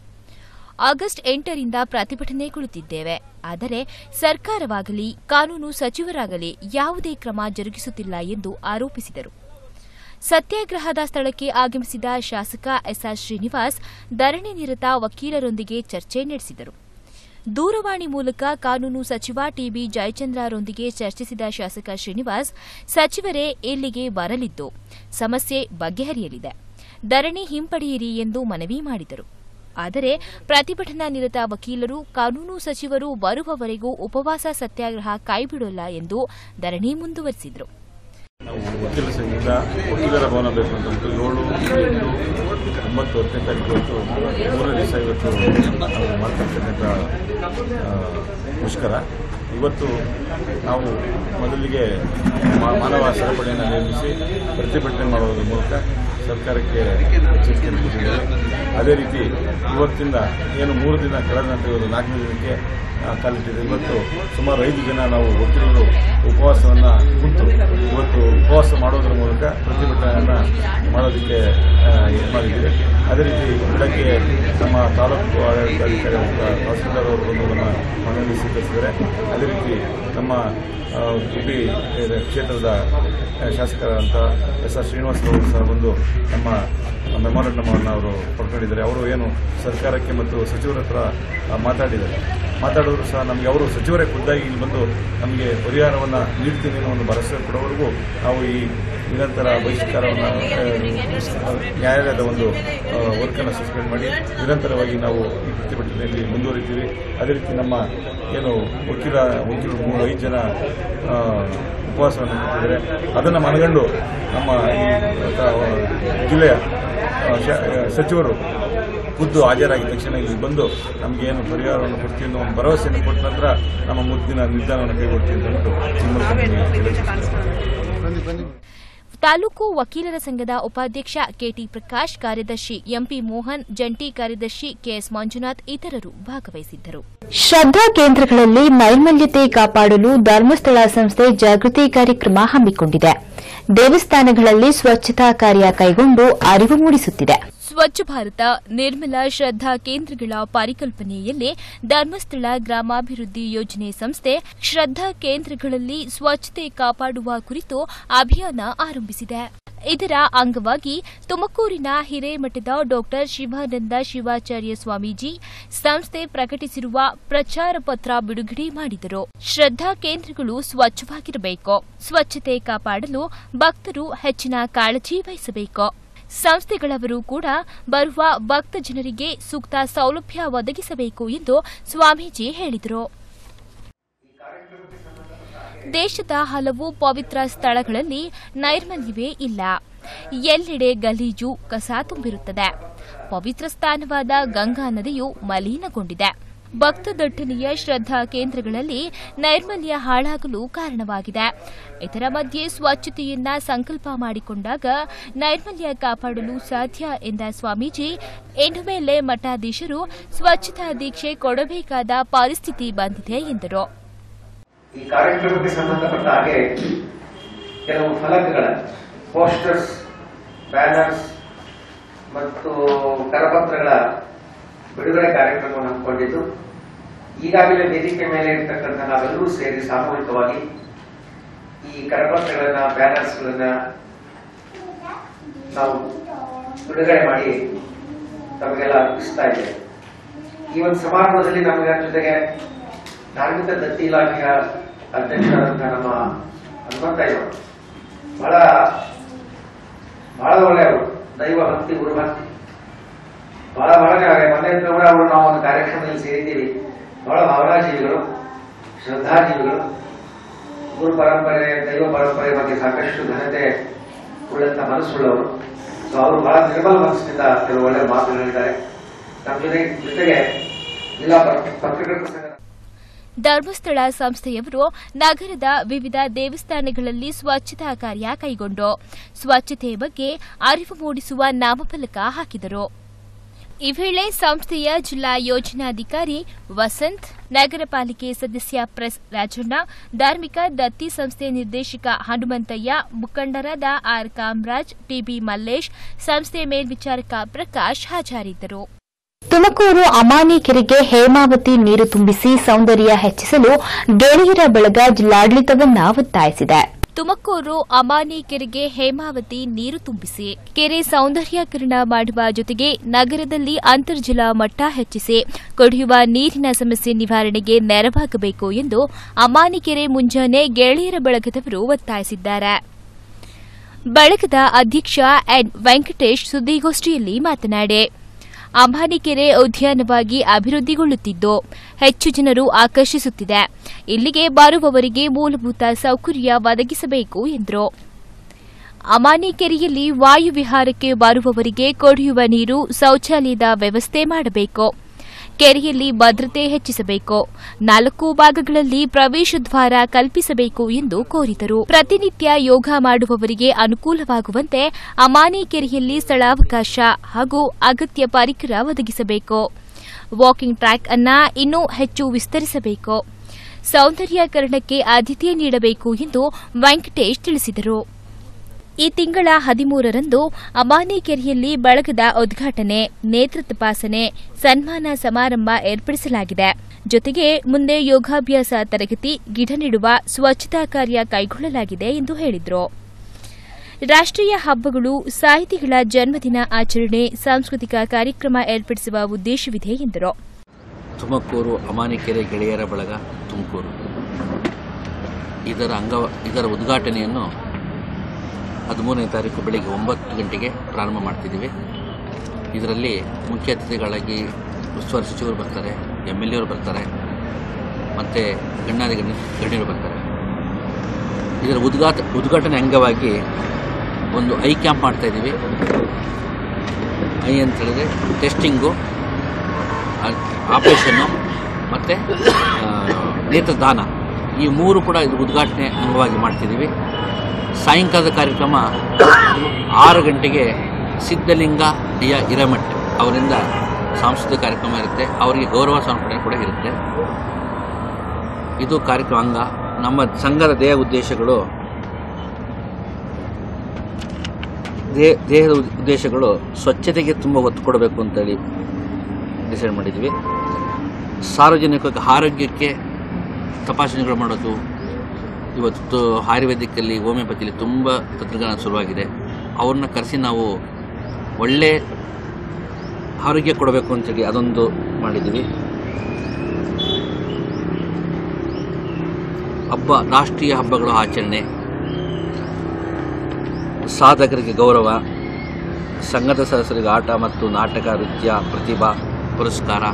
ಆಗಸ್ಟ್ ಎಂಟರಿಂದ ಪ್ರತಿಭಟನೆ ಕುಳಿತಿದ್ದೇವೆ ಆದರೆ ಸರ್ಕಾರವಾಗಲಿ ಕಾನೂನು ಸಚಿವರಾಗಲಿ ಯಾವುದೇ ಕ್ರಮ ಜರುಗಿಸುತ್ತಿಲ್ಲ ಎಂದು ಆರೋಪಿಸಿದರು ಸತ್ಯಾಗ್ರಹದ ಸ್ಥಳಕ್ಕೆ ಆಗಮಿಸಿದ ಶಾಸಕ ಎಸ್ಆರ್ ಶ್ರೀನಿವಾಸ್ ಧರಣಿ ನಿರತ ವಕೀಲರೊಂದಿಗೆ ಚರ್ಚೆ ನಡೆಸಿದರು ದೂರವಾಣಿ ಮೂಲಕ ಕಾನೂನು ಸಚಿವ ಟಿಬಿ ಜಯಚಂದ್ರರೊಂದಿಗೆ ಚರ್ಚಿಸಿದ ಶಾಸಕ ಶ್ರೀನಿವಾಸ್ ಸಚಿವರೇ ಇಲ್ಲಿಗೆ ಬರಲಿದ್ದು ಸಮಸ್ಯೆ ಬಗೆಹರಿಯಲಿದೆ ಧರಣಿ ಹಿಂಪಡೆಯಿರಿ ಎಂದು ಮನವಿ ಮಾಡಿದರು ಆದರೆ ಪ್ರತಿಭಟನಾ ನಿರತ ವಕೀಲರು ಕಾನೂನು ಸಚಿವರು ಬರುವವರೆಗೂ ಉಪವಾಸ ಸತ್ಯಾಗ್ರಹ ಕೈಬಿಡೋಲ್ಲ ಎಂದು ಧರಣಿ ಮುಂದುವರೆಸಿದರು ನಾವು ವಕೀಲ ಸಂಘದಿಂದ ವಕೀಲರ ಭವನ ಬೇಕು ಅಂತ ಅಂದ್ಬಿಟ್ಟು ಏಳು ಎಂಟು ಒಂಬತ್ತು ಹತ್ತನೇ ತಾರೀಕು ಇವತ್ತು ಮೂರನೇ ದಿವಸ ಇವತ್ತು ನಾವು ಮಾಡ್ತಿರ್ತಕ್ಕಂಥ ಆ, ಮುಷ್ಕರ ಇವತ್ತು ನಾವು ಮೊದಲಿಗೆ ಮಾ- ಮಾನವ ಸರಪಳಿಯನ್ನು ನಿರ್ಮಿಸಿ ಪ್ರತಿಭಟನೆ ಮಾಡುವುದರ ಮೂಲಕ ಸರ್ಕಾರಕ್ಕೆ ಎಚ್ಚರಿಕೆ ನೀಡಿದ್ದೇವೆ ಅದೇ ರೀತಿ ಇವತ್ತಿಂದ ಏನು ಮೂರು ದಿನ ಕಳೆದ ನಂತರ ಇವತ್ತು ನಾಲ್ಕನೇ ದಿನಕ್ಕೆ ಆ, ಕಾಲಿಟ್ಟಿದೆ ಇವತ್ತು ಸುಮಾರು ಐದು ಜನ ನಾವು ವಕೀಲರು ಉಪವಾಸವನ್ನು ಕುಂತು ಇವತ್ತು ಉಪವಾಸ ಮಾಡೋದ್ರ ಮೂಲಕ ಪ್ರತಿಭಟನೆಯನ್ನು ಮಾಡೋದಕ್ಕೆ ಆ, ಇದು ಮಾಡಿದ್ದೀವಿ ಅದೇ ರೀತಿ ಬೆಳಗ್ಗೆ ನಮ್ಮ ತಾಲೂಕು ಆಡಳಿತಾಧಿಕಾರಿ ಮತ್ತು ತಹಸೀಲ್ದಾರ್ ಅವರು ಬಂದು ನಮ್ಮ ಮನವಿ ಸ್ವೀಕರಿಸಿದ್ದಾರೆ ಅದೇ ರೀತಿ ನಮ್ಮ ಆ, ಗುಬ್ಬಿ ಕ್ಷೇತ್ರದ ಆ, ಶಾಸಕರಾದಂಥ ಎಸ್ ಆರ್ ಶ್ರೀನಿವಾಸ್ ಅವರು ಸಹ ಬಂದು ನಮ್ಮ ಮೆಮೊರಂಡಮನ್ನು ಅವರು ಪಡ್ಕೊಂಡಿದ್ದಾರೆ ಅವರು ಏನು ಸರ್ಕಾರಕ್ಕೆ ಮತ್ತು ಸಚಿವರ ಹತ್ರ ಆ, ಮಾತಾಡಿದ್ದಾರೆ ಮಾತಾಡಿದ್ರು ಸಹ ನಮಗೆ ಅವರು ಸಚಿವರೇ ಖುದ್ದಾಗಿ ಇಲ್ಲಿ ಬಂದು ನಮಗೆ ಪರಿಹಾರವನ್ನು ನೀಡ್ತೀನಿ ಅನ್ನೋ ಒಂದು ಭರವಸೆ ಕೊಡೋವರೆಗೂ ನಾವು ಈ ನಿರಂತರ ಬಹಿಷ್ಕಾರವನ್ನು ಆ, ನ್ಯಾಯಾಲಯದ ಒಂದು ವರ್ಕನ್ನು ಸಸ್ಪೆಂಡ್ ಮಾಡಿ ನಿರಂತರವಾಗಿ ನಾವು ಈ ಪ್ರತಿಭಟನೆಯಲ್ಲಿ ಮುಂದುವರಿತೀವಿ ಅದೇ ರೀತಿ ನಮ್ಮ ಏನು ವಕೀಲ ವಕೀಲರು ಮೂರು ಐದು ಜನ ಆ, ಉಪವಾಸವನ್ನು ಕೂತಿದ್ದಾರೆ ಅದನ್ನು ಮನಗಂಡು ನಮ್ಮ ಈ ತ- ಜಿಲ್ಲೆಯ ಆ, ಶ- ಸಚಿವರು ಖುದ್ದು ಹಾಜರಾಗಿದ ತಕ್ಷಣ ಇಲ್ಲಿ ಬಂದು ನಮಗೆ ಏನು ಪರಿಹಾರವನ್ನು ಕೊಡ್ತೀವಿ ಅನ್ನೋ ಒಂದು ಭರವಸೆಯನ್ನು ಕೊಟ್ಟ ನಂತರ ನಮ್ಮ ಮುಂದಿನ ನಿರ್ಧಾರವನ್ನು ಕೈಗೊಳ್ತೀವಿ ಅಂತ ಹೇಳ್ಬಿಟ್ಟು ಈ ಮೂಲಕ ನಿಮಗೆ ತಿಳಿಸುತ್ತೇನೆ. ತಾಲೂಕು ವಕೀಲರ ಸಂಘದ ಉಪಾಧ್ಯಕ್ಷ ಕೆಟಿ ಪ್ರಕಾಶ್ ಕಾರ್ಯದರ್ಶಿ ಎಂಪಿ ಮೋಹನ್ ಜಂಟಿ ಕಾರ್ಯದರ್ಶಿ ಕೆಎಸ್ ಮಂಜುನಾಥ್ ಇತರರು ಭಾಗವಹಿಸಿದ್ದರು ಶ್ರದ್ಧಾ ಕೇಂದ್ರಗಳಲ್ಲಿ ನೈರ್ಮಲ್ಯತೆ ಕಾಪಾಡಲು ಧರ್ಮಸ್ಥಳ ಸಂಸ್ಥೆ ಜಾಗೃತಿ ಕಾರ್ಯಕ್ರಮ ಹಮ್ಮಿಕೊಂಡಿದೆ ದೇವಸ್ಥಾನಗಳಲ್ಲಿ ಸ್ವಚ್ಛತಾ ಕಾರ್ಯ ಕೈಗೊಂಡು ಅರಿವು ಮೂಡಿಸುತ್ತಿದೆ ಸ್ವಚ್ಛ ಭಾರತ ನಿರ್ಮಲ ಶ್ರದ್ಧಾ ಕೇಂದ್ರಗಳ ಪರಿಕಲ್ಪನೆಯಲ್ಲಿ ಧರ್ಮಸ್ಥಳ ಗ್ರಾಮಾಭಿವೃದ್ಧಿ ಯೋಜನೆ ಸಂಸ್ಥೆ ಶ್ರದ್ಧಾ ಕೇಂದ್ರಗಳಲ್ಲಿ ಸ್ವಚ್ಛತೆ ಕಾಪಾಡುವ ಕುರಿತು ಅಭಿಯಾನ ಆರಂಭಿಸಿದೆ ಇದರ ಅಂಗವಾಗಿ ತುಮಕೂರಿನ ಹಿರೇಮಠದ ಡಾಕ್ಟರ್ ಶಿವಾನಂದ ಶಿವಾಚಾರ್ಯ ಸ್ವಾಮೀಜಿ ಸಂಸ್ಥೆ ಪ್ರಕಟಿಸಿರುವ ಪ್ರಚಾರ ಪತ್ರ ಬಿಡುಗಡೆ ಮಾಡಿದರು ಶ್ರದ್ಧಾ ಕೇಂದ್ರಗಳು ಸ್ವಚ್ಛವಾಗಿರಬೇಕು ಸ್ವಚ್ಛತೆ ಕಾಪಾಡಲು ಭಕ್ತರು ಹೆಚ್ಚಿನ ಕಾಳಜಿ ವಹಿಸಬೇಕು ಸಂಸ್ಥೆಗಳವರು ಕೂಡ ಬರುವ ಭಕ್ತ ಜನರಿಗೆ ಸೂಕ್ತ ಸೌಲಭ್ಯ ಒದಗಿಸಬೇಕು ಎಂದು ಸ್ವಾಮೀಜಿ ಹೇಳಿದರು ದೇಶದ ಹಲವು ಪವಿತ್ರ ಸ್ಥಳಗಳಲ್ಲಿ ನೈರ್ಮಲ್ಯವೇ ಇಲ್ಲ ಎಲ್ಲೆಡೆ ಗಲೀಜು ಕಸ ತುಂಬಿರುತ್ತದೆ ಪವಿತ್ರ ಸ್ಥಾನವಾದ ಗಂಗಾ ನದಿಯು ಮಲಿನಗೊಂಡಿದೆ ಭಕ್ತ ದಟ್ಟಣೆಯ ಶ್ರದ್ಧಾ ಕೇಂದ್ರಗಳಲ್ಲಿ ನೈರ್ಮಲ್ಯ ಹಾಳಾಗಲು ಕಾರಣವಾಗಿದೆ ಇದರ ಮಧ್ಯೆ ಸ್ವಚ್ಛತೆಯನ್ನ ಸಂಕಲ್ಪ ಮಾಡಿಕೊಂಡಾಗ ನೈರ್ಮಲ್ಯ ಕಾಪಾಡಲು ಸಾಧ್ಯ ಎಂದ ಸ್ವಾಮೀಜಿ ಇನ್ನು ಮೇಲೆ ಮಠಾಧೀಶರು ಸ್ವಚ್ಛತಾ ದೀಕ್ಷೆ ಕೊಡಬೇಕಾದ ಪರಿಸ್ಥಿತಿ ಬಂದಿದೆ ಎಂದರು ಈ ಕಾರ್ಯಕ್ರಮಕ್ಕೆ ಸಂಬಂಧಪಟ್ಟ ಹಾಗೆ ಕೆಲವು ಫಲಕಗಳ ಪೋಸ್ಟರ್ಸ್ ಬ್ಯಾನರ್ಸ್ ಮತ್ತು ಕರಪತ್ರಗಳ ಬಿಡುಗಡೆ ಕಾರ್ಯಕ್ರಮವನ್ನು ಹಮ್ಮಿಕೊಂಡಿದ್ದು ಈಗಾಗಲೇ ವೇದಿಕೆ ಮೇಲೆ ಇರ್ತಕ್ಕಂಥ ನಾವೆಲ್ಲರೂ ಸೇರಿ ಸಾಮೂಹಿಕವಾಗಿ ಈ ಕರಪತ್ರಗಳನ್ನ ಬ್ಯಾನರ್ಸ್ಗಳನ್ನ ನಾವು ಬಿಡುಗಡೆ ಮಾಡಿ ತಮಗೆಲ್ಲ ಅರ್ಪಿಸ್ತಾ ಇದ್ದೇವೆ ಈ ಒಂದು ಸಮಾರಂಭದಲ್ಲಿ ನಮಗೆ ಜೊತೆಗೆ ಧಾರ್ಮಿಕ ದತ್ತಿ ಇಲಾಖೆಯ ಅಧ್ಯಕ್ಷರಾದಂತಹ ನಮ್ಮ ಹನುಮಂತಯ್ಯವರು ಬಹಳ ಬಹಳ ಒಳ್ಳೆಯವರು ದೈವ ಭಕ್ತಿ ಗುರುಭಕ್ತಿ ಬಹಳ ಬಹಳ ಮೊನ್ನೆ ಕೂಡ ಅವರು ನಾವು ಒಂದು ಕಾರ್ಯಕ್ರಮದಲ್ಲಿ ಸೇರಿದ್ದೀವಿ ಬಹಳ ಭಾವನಾಜೀವಿಗಳು ಶ್ರದ್ಧಾಜೀವಿಗಳು ಗುರು ಪರಂಪರೆ ದೈವ ಪರಂಪರೆ ಬಗ್ಗೆ ಸಾಕಷ್ಟು ಘನತೆ ಉಳ್ಳಂತ ಮನಸ್ಸುಳ್ಳವರು ಸೊ ಅವರು ಬಹಳ ನಿರ್ಮಲ ಮನಸ್ಸಿನಿಂದ ಕೆಲವು ಒಳ್ಳೆಯ ಮಾತು ಹೇಳಿದ್ದಾರೆ ನಮ್ಮ ಜೊತೆ ಜೊತೆಗೆ ಜಿಲ್ಲಾ ಪತ್ರ- ಪತ್ರಕರ್ತರ ಸಂಘ ಧರ್ಮಸ್ಥಳ ಸಂಸ್ಥೆಯವರು ನಗರದ ವಿವಿಧ ದೇವಸ್ಥಾನಗಳಲ್ಲಿ ಸ್ವಚ್ಛತಾ ಕಾರ್ಯ ಕೈಗೊಂಡು ಸ್ವಚ್ಛತೆ ಬಗ್ಗೆ ಅರಿವು ಮೂಡಿಸುವ ನಾಮಫಲಕ ಹಾಕಿದರು ಈ ವೇಳೆ ಸಂಸ್ಥೆಯ ಜಿಲ್ಲಾ ಯೋಜನಾಧಿಕಾರಿ ವಸಂತ್ ನಗರ ಪಾಲಿಕೆ ಸದಸ್ಯ ಪ್ರೆಸ್ ರಾಜಣ್ಣ ಧಾರ್ಮಿಕ ದತ್ತಿ ಸಂಸ್ಥೆ ನಿರ್ದೇಶಕ ಹನುಮಂತಯ್ಯ ಮುಖಂಡರಾದ ಆರ್ ಕಾಮರಾಜ್ ಟಿಬಿ ಮಲ್ಲೇಶ್ ಸಂಸ್ಥೆ ಮೇಲ್ವಿಚಾರಕ ಪ್ರಕಾಶ್ ಹಾಜರಿದ್ದರು ತುಮಕೂರು ಅಮಾನಿ ಕೆರೆಗೆ ಹೇಮಾವತಿ ನೀರು ತುಂಬಿಸಿ ಸೌಂದರ್ಯ ಹೆಚ್ಚಿಸಲು ಗೆಳೆಯರ ಬಳಗ ಜಿಲ್ಲಾಡಳಿತವನ್ನ ಒತ್ತಾಯಿಸಿದೆ ತುಮಕೂರು ಅಮಾನಿ ಕೆರೆಗೆ ಹೇಮಾವತಿ ನೀರು ತುಂಬಿಸಿ ಕೆರೆ ಸೌಂದರ್ಯೀಕರಣ ಮಾಡುವ ಜೊತೆಗೆ ನಗರದಲ್ಲಿ ಅಂತರ್ಜಲ ಮಟ್ಟ ಹೆಚ್ಚಿಸಿ ಕುಡಿಯುವ ನೀರಿನ ಸಮಸ್ಯೆ ನಿವಾರಣೆಗೆ ನೆರವಾಗಬೇಕು ಎಂದು ಅಮಾನಿ ಕೆರೆ ಮುಂಜಾನೆ ಗೆಳೆಯರ ಬಳಗದವರು ಒತ್ತಾಯಿಸಿದ್ದಾರೆ ಬಳಗದ ಅಧ್ಯಕ್ಷ ಎನ್ ವೆಂಕಟೇಶ್ ಸುದ್ದಿಗೋಷ್ಠಿಯಲ್ಲಿ ಮಾತನಾಡಿ ಅಂಬಾನಿಕೆರೆ ಉದ್ಯಾನವಾಗಿ ಅಭಿವೃದ್ಧಿಗೊಳ್ಳುತ್ತಿದ್ದು ಹೆಚ್ಚು ಜನರು ಆಕರ್ಷಿಸುತ್ತಿದೆ ಇಲ್ಲಿಗೆ ಬರುವವರಿಗೆ ಮೂಲಭೂತ ಸೌಕರ್ಯ ಒದಗಿಸಬೇಕು ಎಂದರು ಅಮಾನಿ ಕೆರೆಯಲ್ಲಿ ವಾಯು ವಿಹಾರಕ್ಕೆ ಬರುವವರಿಗೆ ಕುಡಿಯುವ ನೀರು ಶೌಚಾಲಯದ ವ್ಯವಸ್ಥೆ ಮಾಡಬೇಕು ಕೆರೆಯಲ್ಲಿ ಭದ್ರತೆ ಹೆಚ್ಚಿಸಬೇಕು ನಾಲ್ಕು ಭಾಗಗಳಲ್ಲಿ ಪ್ರವೇಶ ದ್ವಾರ ಕಲ್ಪಿಸಬೇಕು ಎಂದು ಕೋರಿದರು ಪ್ರತಿನಿತ್ಯ ಯೋಗ ಮಾಡುವವರಿಗೆ ಅನುಕೂಲವಾಗುವಂತೆ ಅಮಾನಿ ಕೆರೆಯಲ್ಲಿ ಸ್ಥಳಾವಕಾಶ ಹಾಗೂ ಅಗತ್ಯ ಪರಿಕರ ಒದಗಿಸಬೇಕು ವಾಕಿಂಗ್ ಟ್ರ್ಯಾಕ್ ಅನ್ನ ಇನ್ನೂ ಹೆಚ್ಚು ವಿಸ್ತರಿಸಬೇಕು ಸೌಂದರ್ಯೀಕರಣಕ್ಕೆ ಆದ್ಯತೆ ನೀಡಬೇಕು ಎಂದು ವೆಂಕಟೇಶ್ ತಿಳಿಸಿದರು ಈ ತಿಂಗಳ ಹದಿಮೂರರಂದು ಅಮಾನಿ ಕೆರೆಯಲ್ಲಿ ಬಳಗದ ಉದ್ಘಾಟನೆ ನೇತ್ರ ತಪಾಸಣೆ ಸನ್ಮಾನ ಸಮಾರಂಭ ಏರ್ಪಡಿಸಲಾಗಿದೆ ಜೊತೆಗೆ ಮುಂದೆ ಯೋಗಾಭ್ಯಾಸ ತರಗತಿ ಗಿಡ ನೆಡುವ ಸ್ವಚ್ಛತಾ ಕಾರ್ಯ ಕೈಗೊಳ್ಳಲಾಗಿದೆ ಎಂದು ಹೇಳಿದರು ರಾಷ್ಟ್ರೀಯ ಹಬ್ಬಗಳು ಸಾಹಿತಿಗಳ ಜನ್ಮದಿನ ಆಚರಣೆ ಸಾಂಸ್ಕೃತಿಕ ಕಾರ್ಯಕ್ರಮ ಏರ್ಪಡಿಸುವ ಉದ್ದೇಶವಿದೆ ಎಂದರು ತುಮಕೂರು ಅಮಾನಿಕೆರೆ ಗೆಳೆಯರ ಬಳಗ ತುಮಕೂರು ಇದರ ಅಂಗ ಇದರ ಉದ್ಘಾಟನೆಯನ್ನು ಹದಿಮೂರನೇ ತಾರೀಕು ಬೆಳಗ್ಗೆ ಒಂಬತ್ತು ಗಂಟೆಗೆ ಪ್ರಾರಂಭ ಮಾಡ್ತಿದ್ದೀವಿ ಇದರಲ್ಲಿ ಮುಖ್ಯ ಅತಿಥಿಗಳಾಗಿ ಉಸ್ತುವಾರಿ ಸಚಿವರು ಬರ್ತಾರೆ ಎಮ್ ಎಲ್ ಎವರು ಬರ್ತಾರೆ ಮತ್ತು ಗಣ್ಯಾದಿ ಗಣ್ಯ ಗಣ್ಯರು ಬರ್ತಾರೆ ಇದರ ಉದ್ಘಾಟ ಉದ್ಘಾಟನೆ ಅಂಗವಾಗಿ ಒಂದು ಐ ಕ್ಯಾಂಪ್ ಮಾಡ್ತಾ ಇದ್ದೀವಿ ಐ ಅಂತ ಹೇಳಿದ್ರೆ ಟೆಸ್ಟಿಂಗು ಆಪರೇಷನ್ನು ಮತ್ತು ನೇತ್ರದಾನ ಈ ಮೂರು ಕೂಡ ಇದು ಉದ್ಘಾಟನೆ ಅಂಗವಾಗಿ ಮಾಡ್ತಿದ್ದೀವಿ ಸಾಯಂಕಾಲದ ಕಾರ್ಯಕ್ರಮ ಆರು ಗಂಟೆಗೆ ಸಿದ್ಧಲಿಂಗ ಡಿಯ ಹಿರೇಮಠ್ ಅವರಿಂದ ಸಾಂಸ್ಕೃತಿಕ ಕಾರ್ಯಕ್ರಮ ಇರುತ್ತೆ ಅವರಿಗೆ ಗೌರವ ಸಮರ್ಪಣೆ ಕೂಡ ಇರುತ್ತೆ ಇದು ಕಾರ್ಯಕ್ರಮ ಅಂಗ ನಮ್ಮ ಸಂಘದ ದೇಹ ಉದ್ದೇಶಗಳು ದೇ- ದೇಹದ ಉದ್- ಉದ್ದೇಶಗಳು ಸ್ವಚ್ಛತೆಗೆ ತುಂಬ ಒತ್ತು ಕೊಡಬೇಕು ಅಂತೇಳಿ ಡಿಸೈಡ್ ಮಾಡಿದ್ವಿ ಸಾರ್ವಜನಿಕ ಆರೋಗ್ಯಕ್ಕೆ ತಪಾಸಣೆಗಳು ಮಾಡೋದು ಇವತ್ತು ಆಯುರ್ವೇದಿಕ್ಕಲ್ಲಿ ಹೋಮಿಯೋಪತಿಲಿ ತುಂಬ ತಂತ್ರಜ್ಞಾನ ಶುರುವಾಗಿದೆ ಅವ್ರನ್ನ ಕರೆಸಿ ನಾವು ಒಳ್ಳೆ ಆರೋಗ್ಯ ಕೊಡಬೇಕು ಅಂತೇಳಿ ಅದೊಂದು ಮಾಡಿದ್ದೀವಿ ಹಬ್ಬ ರಾಷ್ಟ್ರೀಯ ಹಬ್ಬಗಳ ಆಚರಣೆ ಸಾಧಕರಿಗೆ ಗೌರವ ಸಂಘದ ಸದಸ್ಯರಿಗೆ ಆಟ ಮತ್ತು ನಾಟಕ ನೃತ್ಯ ಪ್ರತಿಭಾ ಪುರಸ್ಕಾರ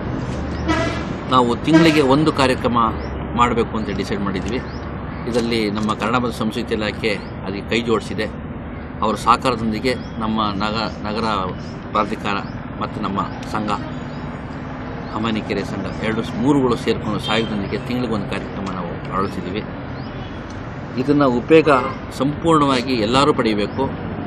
ನಾವು ತಿಂಗಳಿಗೆ ಒಂದು ಕಾರ್ಯಕ್ರಮ ಮಾಡಬೇಕು ಅಂತ ಡಿಸೈಡ್ ಮಾಡಿದ್ವಿ ಇದರಲ್ಲಿ ನಮ್ಮ ಕನ್ನಡ ಮತ್ತು ಸಂಸ್ಕೃತಿ ಇಲಾಖೆ ಅದಕ್ಕೆ ಕೈ ಜೋಡಿಸಿದೆ ಅವರ ಸಹಕಾರದೊಂದಿಗೆ ನಮ್ಮ ನಗ ನಗರ ಪ್ರಾಧಿಕಾರ ಮತ್ತು ನಮ್ಮ ಸಂಘ ಅಮಾನಿಕೆರೆ ಸಂಘ ಎರಡು ಮೂರುಗಳು ಸೇರಿಕೊಂಡು ಸಹಾಯದೊಂದಿಗೆ ತಿಂಗಳಿಗೆ ಒಂದು ಕಾರ್ಯಕ್ರಮ ನಾವು ಅಳವಡಿಸಿದ್ದೀವಿ ಇದನ್ನು ಉಪಯೋಗ ಸಂಪೂರ್ಣವಾಗಿ ಎಲ್ಲರೂ ಪಡೆಯಬೇಕು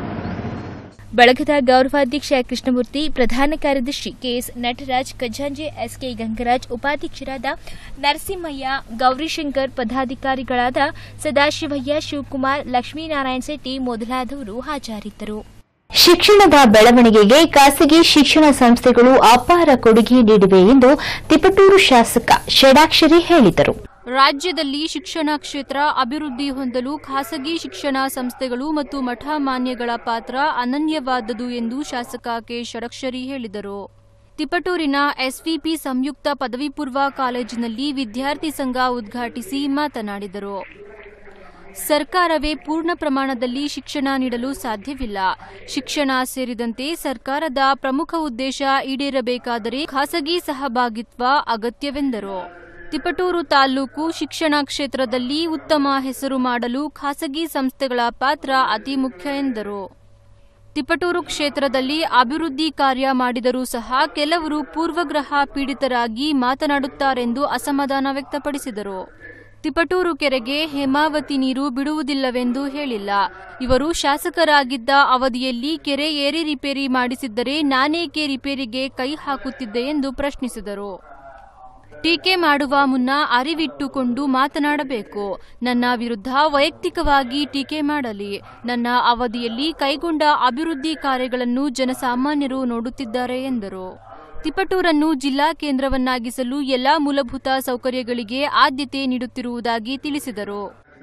ಬಳಗದ ಗೌರವಾಧ್ಯಕ್ಷ ಕೃಷ್ಣಮೂರ್ತಿ ಪ್ರಧಾನ ಕಾರ್ಯದರ್ಶಿ ಕೆಎಸ್ ನಟರಾಜ್ ಖಜಾಂಜಿ ಎಸ್ಕೆ ಗಂಗರಾಜ್ ಉಪಾಧ್ಯಕ್ಷರಾದ ನರಸಿಂಹಯ್ಯ ಗೌರಿಶಂಕರ್ ಪದಾಧಿಕಾರಿಗಳಾದ ಸದಾಶಿವಯ್ಯ ಶಿವಕುಮಾರ್ ಲಕ್ಷ್ಮೀನಾರಾಯಣ ಶೆಟ್ಟಿ ಮೊದಲಾದವರು ಹಾಜರಿದ್ದರು ಶಿಕ್ಷಣದ ಬೆಳವಣಿಗೆಗೆ ಖಾಸಗಿ ಶಿಕ್ಷಣ ಸಂಸ್ಥೆಗಳು ಅಪಾರ ಕೊಡುಗೆ ನೀಡಿವೆ ಎಂದು ತಿಪಟೂರು ಶಾಸಕ ಷಡಾಕ್ಷರಿ ಹೇಳಿದರು ರಾಜ್ಯದಲ್ಲಿ ಶಿಕ್ಷಣ ಕ್ಷೇತ್ರ ಅಭಿವೃದ್ಧಿ ಹೊಂದಲು ಖಾಸಗಿ ಶಿಕ್ಷಣ ಸಂಸ್ಥೆಗಳು ಮತ್ತು ಮಠ ಮಾನ್ಯಗಳ ಪಾತ್ರ ಅನನ್ಯವಾದದು ಎಂದು ಶಾಸಕ ಕೆ ಷಡಕ್ಷರಿ ಹೇಳಿದರು ತಿಪಟೂರಿನ ಎಸ್ವಿಪಿ ಸಂಯುಕ್ತ ಪದವಿ ಪೂರ್ವ ಕಾಲೇಜಿನಲ್ಲಿ ವಿದ್ಯಾರ್ಥಿ ಸಂಘ ಉದ್ಘಾಟಿಸಿ ಮಾತನಾಡಿದರು ಸರ್ಕಾರವೇ ಪೂರ್ಣ ಪ್ರಮಾಣದಲ್ಲಿ ಶಿಕ್ಷಣ ನೀಡಲು ಸಾಧ್ಯವಿಲ್ಲ ಶಿಕ್ಷಣ ಸೇರಿದಂತೆ ಸರ್ಕಾರದ ಪ್ರಮುಖ ಉದ್ದೇಶ ಈಡೇರಬೇಕಾದರೆ ಖಾಸಗಿ ಸಹಭಾಗಿತ್ವ ಅಗತ್ಯವೆಂದರು ತಿಪಟೂರು ತಾಲೂಕು ಶಿಕ್ಷಣ ಕ್ಷೇತ್ರದಲ್ಲಿ ಉತ್ತಮ ಹೆಸರು ಮಾಡಲು ಖಾಸಗಿ ಸಂಸ್ಥೆಗಳ ಪಾತ್ರ ಅತಿ ಮುಖ್ಯ ಎಂದರು ತಿಪಟೂರು ಕ್ಷೇತ್ರದಲ್ಲಿ ಅಭಿವೃದ್ಧಿ ಕಾರ್ಯ ಮಾಡಿದರೂ ಸಹ ಕೆಲವರು ಪೂರ್ವಗ್ರಹ ಪೀಡಿತರಾಗಿ ಮಾತನಾಡುತ್ತಾರೆಂದು ಅಸಮಾಧಾನ ವ್ಯಕ್ತಪಡಿಸಿದರು ತಿಪಟೂರು ಕೆರೆಗೆ ಹೇಮಾವತಿ ನೀರು ಬಿಡುವುದಿಲ್ಲವೆಂದು ಹೇಳಿಲ್ಲ ಇವರು ಶಾಸಕರಾಗಿದ್ದ ಅವಧಿಯಲ್ಲಿ ಕೆರೆ ಏರಿ ರಿಪೇರಿ ಮಾಡಿಸಿದ್ದರೆ ನಾನೇಕೆ ರಿಪೇರಿಗೆ ಕೈ ಹಾಕುತ್ತಿದ್ದೆ ಎಂದು ಪ್ರಶ್ನಿಸಿದರು ಟೀಕೆ ಮಾಡುವ ಮುನ್ನ ಅರಿವಿಟ್ಟುಕೊಂಡು ಮಾತನಾಡಬೇಕು ನನ್ನ ವಿರುದ್ಧ ವೈಯಕ್ತಿಕವಾಗಿ ಟೀಕೆ ಮಾಡಲಿ ನನ್ನ ಅವಧಿಯಲ್ಲಿ ಕೈಗೊಂಡ ಅಭಿವೃದ್ಧಿ ಕಾರ್ಯಗಳನ್ನು ಜನಸಾಮಾನ್ಯರು ನೋಡುತ್ತಿದ್ದಾರೆ ಎಂದರು ತಿಪಟೂರನ್ನು ಜಿಲ್ಲಾ ಕೇಂದ್ರವನ್ನಾಗಿಸಲು ಎಲ್ಲಾ ಮೂಲಭೂತ ಸೌಕರ್ಯಗಳಿಗೆ ಆದ್ಯತೆ ನೀಡುತ್ತಿರುವುದಾಗಿ ತಿಳಿಸಿದರು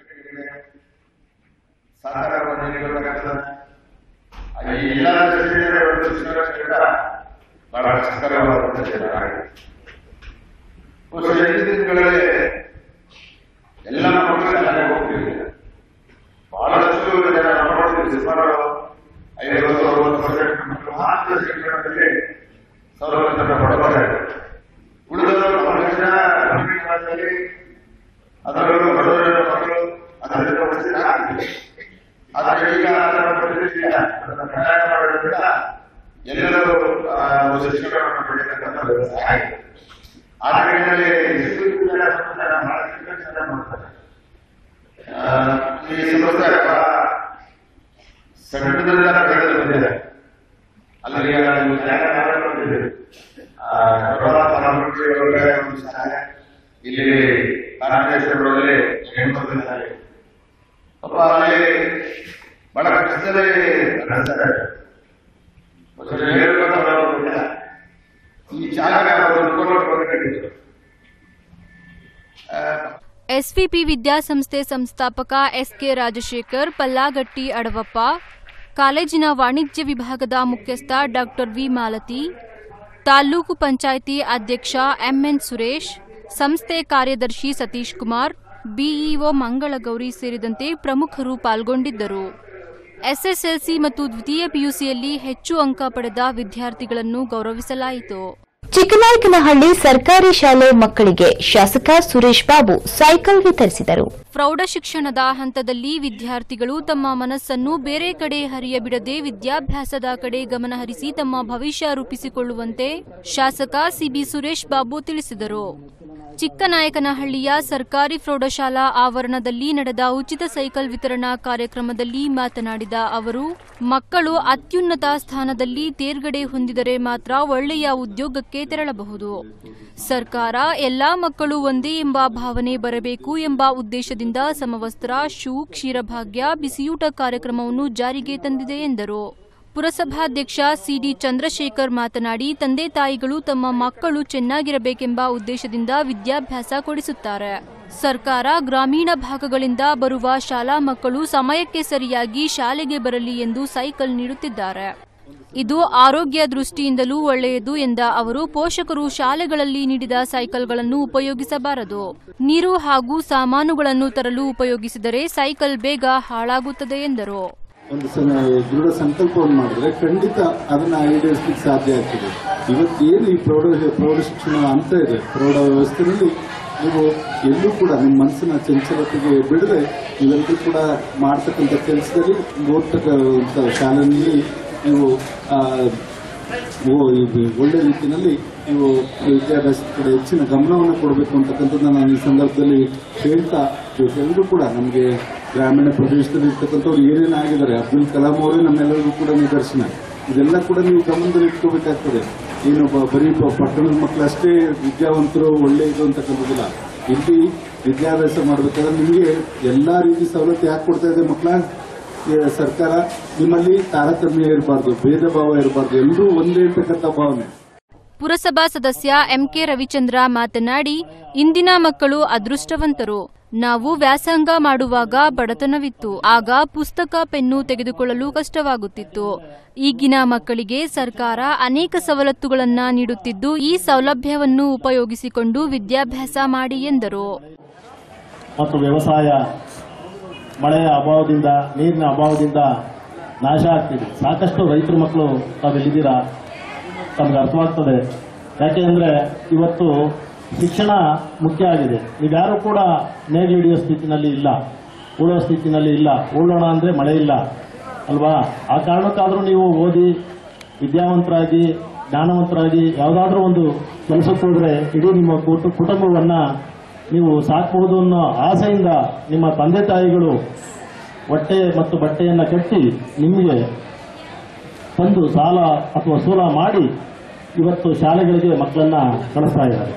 ಈ ಎಲ್ಲ ದೃಷ್ಟಿಯಿಂದ ಒಂದು ಶಿಕ್ಷಣ ಕ್ಷೇತ್ರ ಬಹಳ ಕಷ್ಟಕರವಾದಂಥ ಕ್ಷೇತ್ರ ಆಗಿದೆ. ಬಹುಶಃ ಎಂಟು ದಿನಗಳಲ್ಲಿ ಎಲ್ಲ ಮಕ್ಕಳು ಶಾಲೆಗೆ ಹೋಗ್ತಿರ್ಲಿಲ್ಲ ಬಹಳಷ್ಟು ಜನ ನಾವು ನೋಡ್ತೀವಿ ಸುಮಾರು ಐವತ್ತು ಅರವತ್ತು ಪರ್ಸೆಂಟ್ ಮಕ್ಕಳು ಮಾತ್ರ ಶಿಕ್ಷಣದಲ್ಲಿ ಸೌಲಭ್ಯವನ್ನು ಪಡ್ಕೊತಾರೆ ಉಳಿದವರು ಬಹಳ ಜನ ಕಡಿಮೆ ಕಾಲದಲ್ಲಿ ಅದರಲ್ಲೂ ಬಡವರ ಮಕ್ಕಳು ಅದರಿಂದ ವಂಚಿತ ಆಗ್ತಿದೆ ಆದರೆ ಈಗ ಅದರ ಪರಿಸ್ಥಿತಿ ಇಲ್ಲ ಅದನ್ನು ಕಡ್ಡಾಯ ಮಾಡೋದ್ರಿಂದ ಎಲ್ಲರೂ ಆ, ಒಂದು ಶಿಕ್ಷಣವನ್ನು ಪಡೆಯತಕ್ಕಂಥ ವ್ಯವಸ್ಥೆ ಆಗಿದೆ ಆ ನಿಟ್ಟಿನಲ್ಲಿ ವಿಶ್ವವಿದ್ಯಾಲಯ ಸಂಸ್ಥೆ ಬಹಳ ಶಿಕ್ಷಣ ಮಾಡ್ತಾರೆ ಆ, ಈ ಸಂಸ್ಥೆ ಬಹಳ ಸಣ್ಣದರಿಂದ ಬೆಳೆದು ಬಂದಿದೆ ಅಲ್ಲಿಗೆ ನೀವು ಜಾಗ ನಾವೇ ಬಂದಿದ್ದೀವಿ ಒಳಗಡೆ ಒಂದು ಶಾಲೆ ಇಲ್ಲಿ ಕಾರಣೇಶ್ವರದಲ್ಲಿ ಹೆಣ್ಮಕ್ಳ ಶಾಲೆ ಪಾಪ ಅಲ್ಲಿ ಬಹಳ ಕಷ್ಟದಲ್ಲಿ ನಡೆಸ್ತಾರೆ ಒಂದು ಹೇಳ್ಕೊಂಡು ಬರೋದಿಲ್ಲ. ಈ ಜಾಗ ಅವರು ದುಡ್ಕೊಂಡು ಎಸ್ವಿಪಿ ವಿದ್ಯಾಸಂಸ್ಥೆ ಸಂಸ್ಥಾಪಕ ಎಸ್ಕೆ ರಾಜಶೇಖರ್ ಪಲ್ಲಾಗಟ್ಟಿ ಅಡವಪ್ಪ ಕಾಲೇಜಿನ ವಾಣಿಜ್ಯ ವಿಭಾಗದ ಮುಖ್ಯಸ್ಥ ಡಾಕ್ಟರ್ ವಿ ಮಾಲತಿ ತಾಲೂಕು ಪಂಚಾಯಿತಿ ಅಧ್ಯಕ್ಷ ಎಂಎನ್ ಸುರೇಶ್ ಸಂಸ್ಥೆ ಕಾರ್ಯದರ್ಶಿ ಸತೀಶ್ ಕುಮಾರ್ ಬಿಇಒ ಮಂಗಳಗೌರಿ ಸೇರಿದಂತೆ ಪ್ರಮುಖರು ಪಾಲ್ಗೊಂಡಿದ್ದರು ಎಸ್ಎಸ್ಎಲ್ಸಿ ಮತ್ತು ದ್ವಿತೀಯ ಪಿಯುಸಿಯಲ್ಲಿ ಹೆಚ್ಚು ಅಂಕ ಪಡೆದ ವಿದ್ಯಾರ್ಥಿಗಳನ್ನು ಗೌರವಿಸಲಾಯಿತು ಚಿಕ್ಕನಾಯಕನಹಳ್ಳಿ ಸರ್ಕಾರಿ ಶಾಲೆ ಮಕ್ಕಳಿಗೆ ಶಾಸಕ ಸುರೇಶ್ ಬಾಬು ಸೈಕಲ್ ವಿತರಿಸಿದರು ಪ್ರೌಢ ಶಿಕ್ಷಣದ ಹಂತದಲ್ಲಿ ವಿದ್ಯಾರ್ಥಿಗಳು ತಮ್ಮ ಮನಸ್ಸನ್ನು ಬೇರೆ ಕಡೆ ಹರಿಯಬಿಡದೆ ವಿದ್ಯಾಭ್ಯಾಸದ ಕಡೆ ಗಮನಹರಿಸಿ ತಮ್ಮ ಭವಿಷ್ಯ ರೂಪಿಸಿಕೊಳ್ಳುವಂತೆ ಶಾಸಕ ಸಿಬಿ ಸುರೇಶ್ ಬಾಬು ತಿಳಿಸಿದರು ಚಿಕ್ಕನಾಯಕನಹಳ್ಳಿಯ ಸರ್ಕಾರಿ ಪ್ರೌಢಶಾಲಾ ಆವರಣದಲ್ಲಿ ನಡೆದ ಉಚಿತ ಸೈಕಲ್ ವಿತರಣಾ ಕಾರ್ಯಕ್ರಮದಲ್ಲಿ ಮಾತನಾಡಿದ ಅವರು ಮಕ್ಕಳು ಅತ್ಯುನ್ನತ ಸ್ಥಾನದಲ್ಲಿ ತೇರ್ಗಡೆ ಹೊಂದಿದರೆ ಮಾತ್ರ ಒಳ್ಳೆಯ ಉದ್ಯೋಗಕ್ಕೆ ತೆರಳಬಹುದು ಸರ್ಕಾರ ಎಲ್ಲಾ ಮಕ್ಕಳು ಒಂದೇ ಎಂಬ ಭಾವನೆ ಬರಬೇಕು ಎಂಬ ಉದ್ದೇಶದಿಂದ ಸಮವಸ್ತ್ರ ಶೂ ಕ್ಷೀರಭಾಗ್ಯ ಬಿಸಿಯೂಟ ಕಾರ್ಯಕ್ರಮವನ್ನು ಜಾರಿಗೆ ತಂದಿದೆ ಎಂದರು ಪುರಸಭಾಧ್ಯಕ್ಷ ಸಿಡಿ ಚಂದ್ರಶೇಖರ್ ಮಾತನಾಡಿ ತಂದೆ ತಾಯಿಗಳು ತಮ್ಮ ಮಕ್ಕಳು ಚೆನ್ನಾಗಿರಬೇಕೆಂಬ ಉದ್ದೇಶದಿಂದ ವಿದ್ಯಾಭ್ಯಾಸ ಕೊಡಿಸುತ್ತಾರೆ ಸರ್ಕಾರ ಗ್ರಾಮೀಣ ಭಾಗಗಳಿಂದ ಬರುವ ಶಾಲಾ ಮಕ್ಕಳು ಸಮಯಕ್ಕೆ ಸರಿಯಾಗಿ ಶಾಲೆಗೆ ಬರಲಿ ಎಂದು ಸೈಕಲ್ ನೀಡುತ್ತಿದ್ದಾರೆ ಇದು ಆರೋಗ್ಯ ದೃಷ್ಟಿಯಿಂದಲೂ ಒಳ್ಳೆಯದು ಎಂದ ಅವರು ಪೋಷಕರು ಶಾಲೆಗಳಲ್ಲಿ ನೀಡಿದ ಸೈಕಲ್ಗಳನ್ನು ಉಪಯೋಗಿಸಬಾರದು ನೀರು ಹಾಗೂ ಸಾಮಾನುಗಳನ್ನು ತರಲು ಉಪಯೋಗಿಸಿದರೆ ಸೈಕಲ್ ಬೇಗ ಹಾಳಾಗುತ್ತದೆ ಎಂದರು ಒಂದು ಸಲ ದೃಢ ಸಂಕಲ್ಪವನ್ನು ಮಾಡಿದ್ರೆ ಖಂಡಿತ ಅದನ್ನ ಈಡೇರಿಸಲಿಕ್ಕೆ ಸಾಧ್ಯ ಆಗ್ತದೆ ಇವತ್ತೇನು ಈ ಪ್ರೌಢ ಪ್ರೌಢ ಶಿಕ್ಷಣ ಅಂತ ಇದೆ ಪ್ರೌಢ ವ್ಯವಸ್ಥೆಯಲ್ಲಿ ನೀವು ಎಲ್ಲೂ ಕೂಡ ನಿಮ್ಮ ಮನಸ್ಸಿನ ಚಂಚಲತೆಗೆ ಬಿಡದೆ ನೀವೆಲ್ಲರೂ ಕೂಡ ಮಾಡ್ತಕ್ಕಂಥ ಕೆಲಸದಲ್ಲಿ ಓದ್ತಕ್ಕಂಥ ಶಾಲೆಯಲ್ಲಿ ನೀವು ಆ, ಓ- ಇದು ಒಳ್ಳೆ ರೀತಿಯಲ್ಲಿ ನೀವು ವಿದ್ಯಾಭ್ಯಾಸದ ಕಡೆ ಹೆಚ್ಚಿನ ಗಮನವನ್ನು ಕೊಡಬೇಕು ಅಂತಕ್ಕಂಥದ್ದನ್ನ ನಾನು ಈ ಸಂದರ್ಭದಲ್ಲಿ ಹೇಳ್ತಾ ಇವತ್ತೆಲ್ಲರೂ ಕೂಡ ನಮಗೆ ಗ್ರಾಮೀಣ ಪ್ರದೇಶದಲ್ಲಿ ಇರ್ತಕ್ಕಂಥವ್ರು ಏನೇನು ಆಗಿದ್ದಾರೆ ಅಬ್ದುಲ್ ಕಲಾಂ ಅವರೇ ನಮ್ಮೆಲ್ಲರಿಗೂ ಕೂಡ ನಿದರ್ಶನ ಇದೆಲ್ಲ ಕೂಡ ನೀವು ಗಮನದಲ್ಲಿ ಇಟ್ಕೋಬೇಕಾಗ್ತದೆ ಏನು ಬ- ಬರೀ ಪ- ಪಟ್ಟಣದ ಮಕ್ಕಳು ಅಷ್ಟೇ ವಿದ್ಯಾವಂತರು ಒಳ್ಳೆ ಇದು ಅಂತಕ್ಕಂಥದ್ದಿಲ್ಲ ಇಲ್ಲಿ ವಿದ್ಯಾಭ್ಯಾಸ ಮಾಡಬೇಕಾದ್ರೆ ನಿಮಗೆ ಎಲ್ಲಾ ರೀತಿ ಸವಲತ್ತು ಯಾಕೆ ಕೊಡ್ತಾ ಇದೆ ಮಕ್ಕಳ ಈ ಸರ್ಕಾರ ನಿಮ್ಮಲ್ಲಿ ತಾರತಮ್ಯ ಇರಬಾರ್ದು ಭೇದ ಭಾವ ಇರಬಾರ್ದು ಎಲ್ಲರೂ ಒಂದೇ ಇರ್ತಕ್ಕಂಥ ಭಾವನೆ ಪುರಸಭಾ ಸದಸ್ಯ ಎಂಕೆ ರವಿಚಂದ್ರ ಮಾತನಾಡಿ ಇಂದಿನ ಮಕ್ಕಳು ಅದೃಷ್ಟವಂತರು ನಾವು ವ್ಯಾಸಂಗ ಮಾಡುವಾಗ ಬಡತನವಿತ್ತು ಆಗ ಪುಸ್ತಕ ಪೆನ್ನು ತೆಗೆದುಕೊಳ್ಳಲು ಕಷ್ಟವಾಗುತ್ತಿತ್ತು ಈಗಿನ ಮಕ್ಕಳಿಗೆ ಸರ್ಕಾರ ಅನೇಕ ಸವಲತ್ತುಗಳನ್ನ ನೀಡುತ್ತಿದ್ದು ಈ ಸೌಲಭ್ಯವನ್ನು ಉಪಯೋಗಿಸಿಕೊಂಡು ವಿದ್ಯಾಭ್ಯಾಸ ಮಾಡಿ ಎಂದರು ಮತ್ತು ವ್ಯವಸಾಯ ಮಳೆಯ ಅಭಾವದಿಂದ ನೀರಿನ ಅಭಾವದಿಂದ ನಾಶ ಆಗ್ತಿದೆ ಸಾಕಷ್ಟು ರೈತರ ಮಕ್ಕಳು ತಾವೆಲ್ಲಿದ್ದೀರಾ ತಮ್ಗೆ ಅರ್ಥವಾಗ್ತದೆ ಯಾಕೆ ಅಂದರೆ ಇವತ್ತು ಶಿಕ್ಷಣ ಮುಖ್ಯ ಆಗಿದೆ ನೀವ್ಯಾರೂ ಕೂಡ ನೇಗಿಲಿಡಿಯೋ ಸ್ಥಿತಿನಲ್ಲಿ ಇಲ್ಲ ಉಳೋ ಸ್ಥಿತಿನಲ್ಲಿ ಇಲ್ಲ ಉಳೋಣ ಅಂದರೆ ಮಳೆ ಇಲ್ಲ ಅಲ್ವಾ ಆ ಕಾರಣಕ್ಕಾದರೂ ನೀವು ಓದಿ ವಿದ್ಯಾವಂತರಾಗಿ ಜ್ಞಾನವಂತರಾಗಿ ಯಾವುದಾದ್ರೂ ಒಂದು ಕೆಲಸಕ್ಕೆ ಹೋದರೆ ಇಡೀ ನಿಮ್ಮ ಕುಟು- ಕುಟುಂಬವನ್ನ ನೀವು ಸಾಕಬಹುದು ಅನ್ನೋ ಆಸೆಯಿಂದ ನಿಮ್ಮ ತಂದೆ ತಾಯಿಗಳು ಹೊಟ್ಟೆ ಮತ್ತು ಬಟ್ಟೆಯನ್ನು ಕಟ್ಟಿ ನಿಮಗೆ ತಂದು ಸಾಲ ಅಥವಾ ಸೂಲ ಮಾಡಿ ಇವತ್ತು ಶಾಲೆಗಳಿಗೆ ಮಕ್ಕಳನ್ನ ಕಳಿಸ್ತಾ ಇದ್ದಾರೆ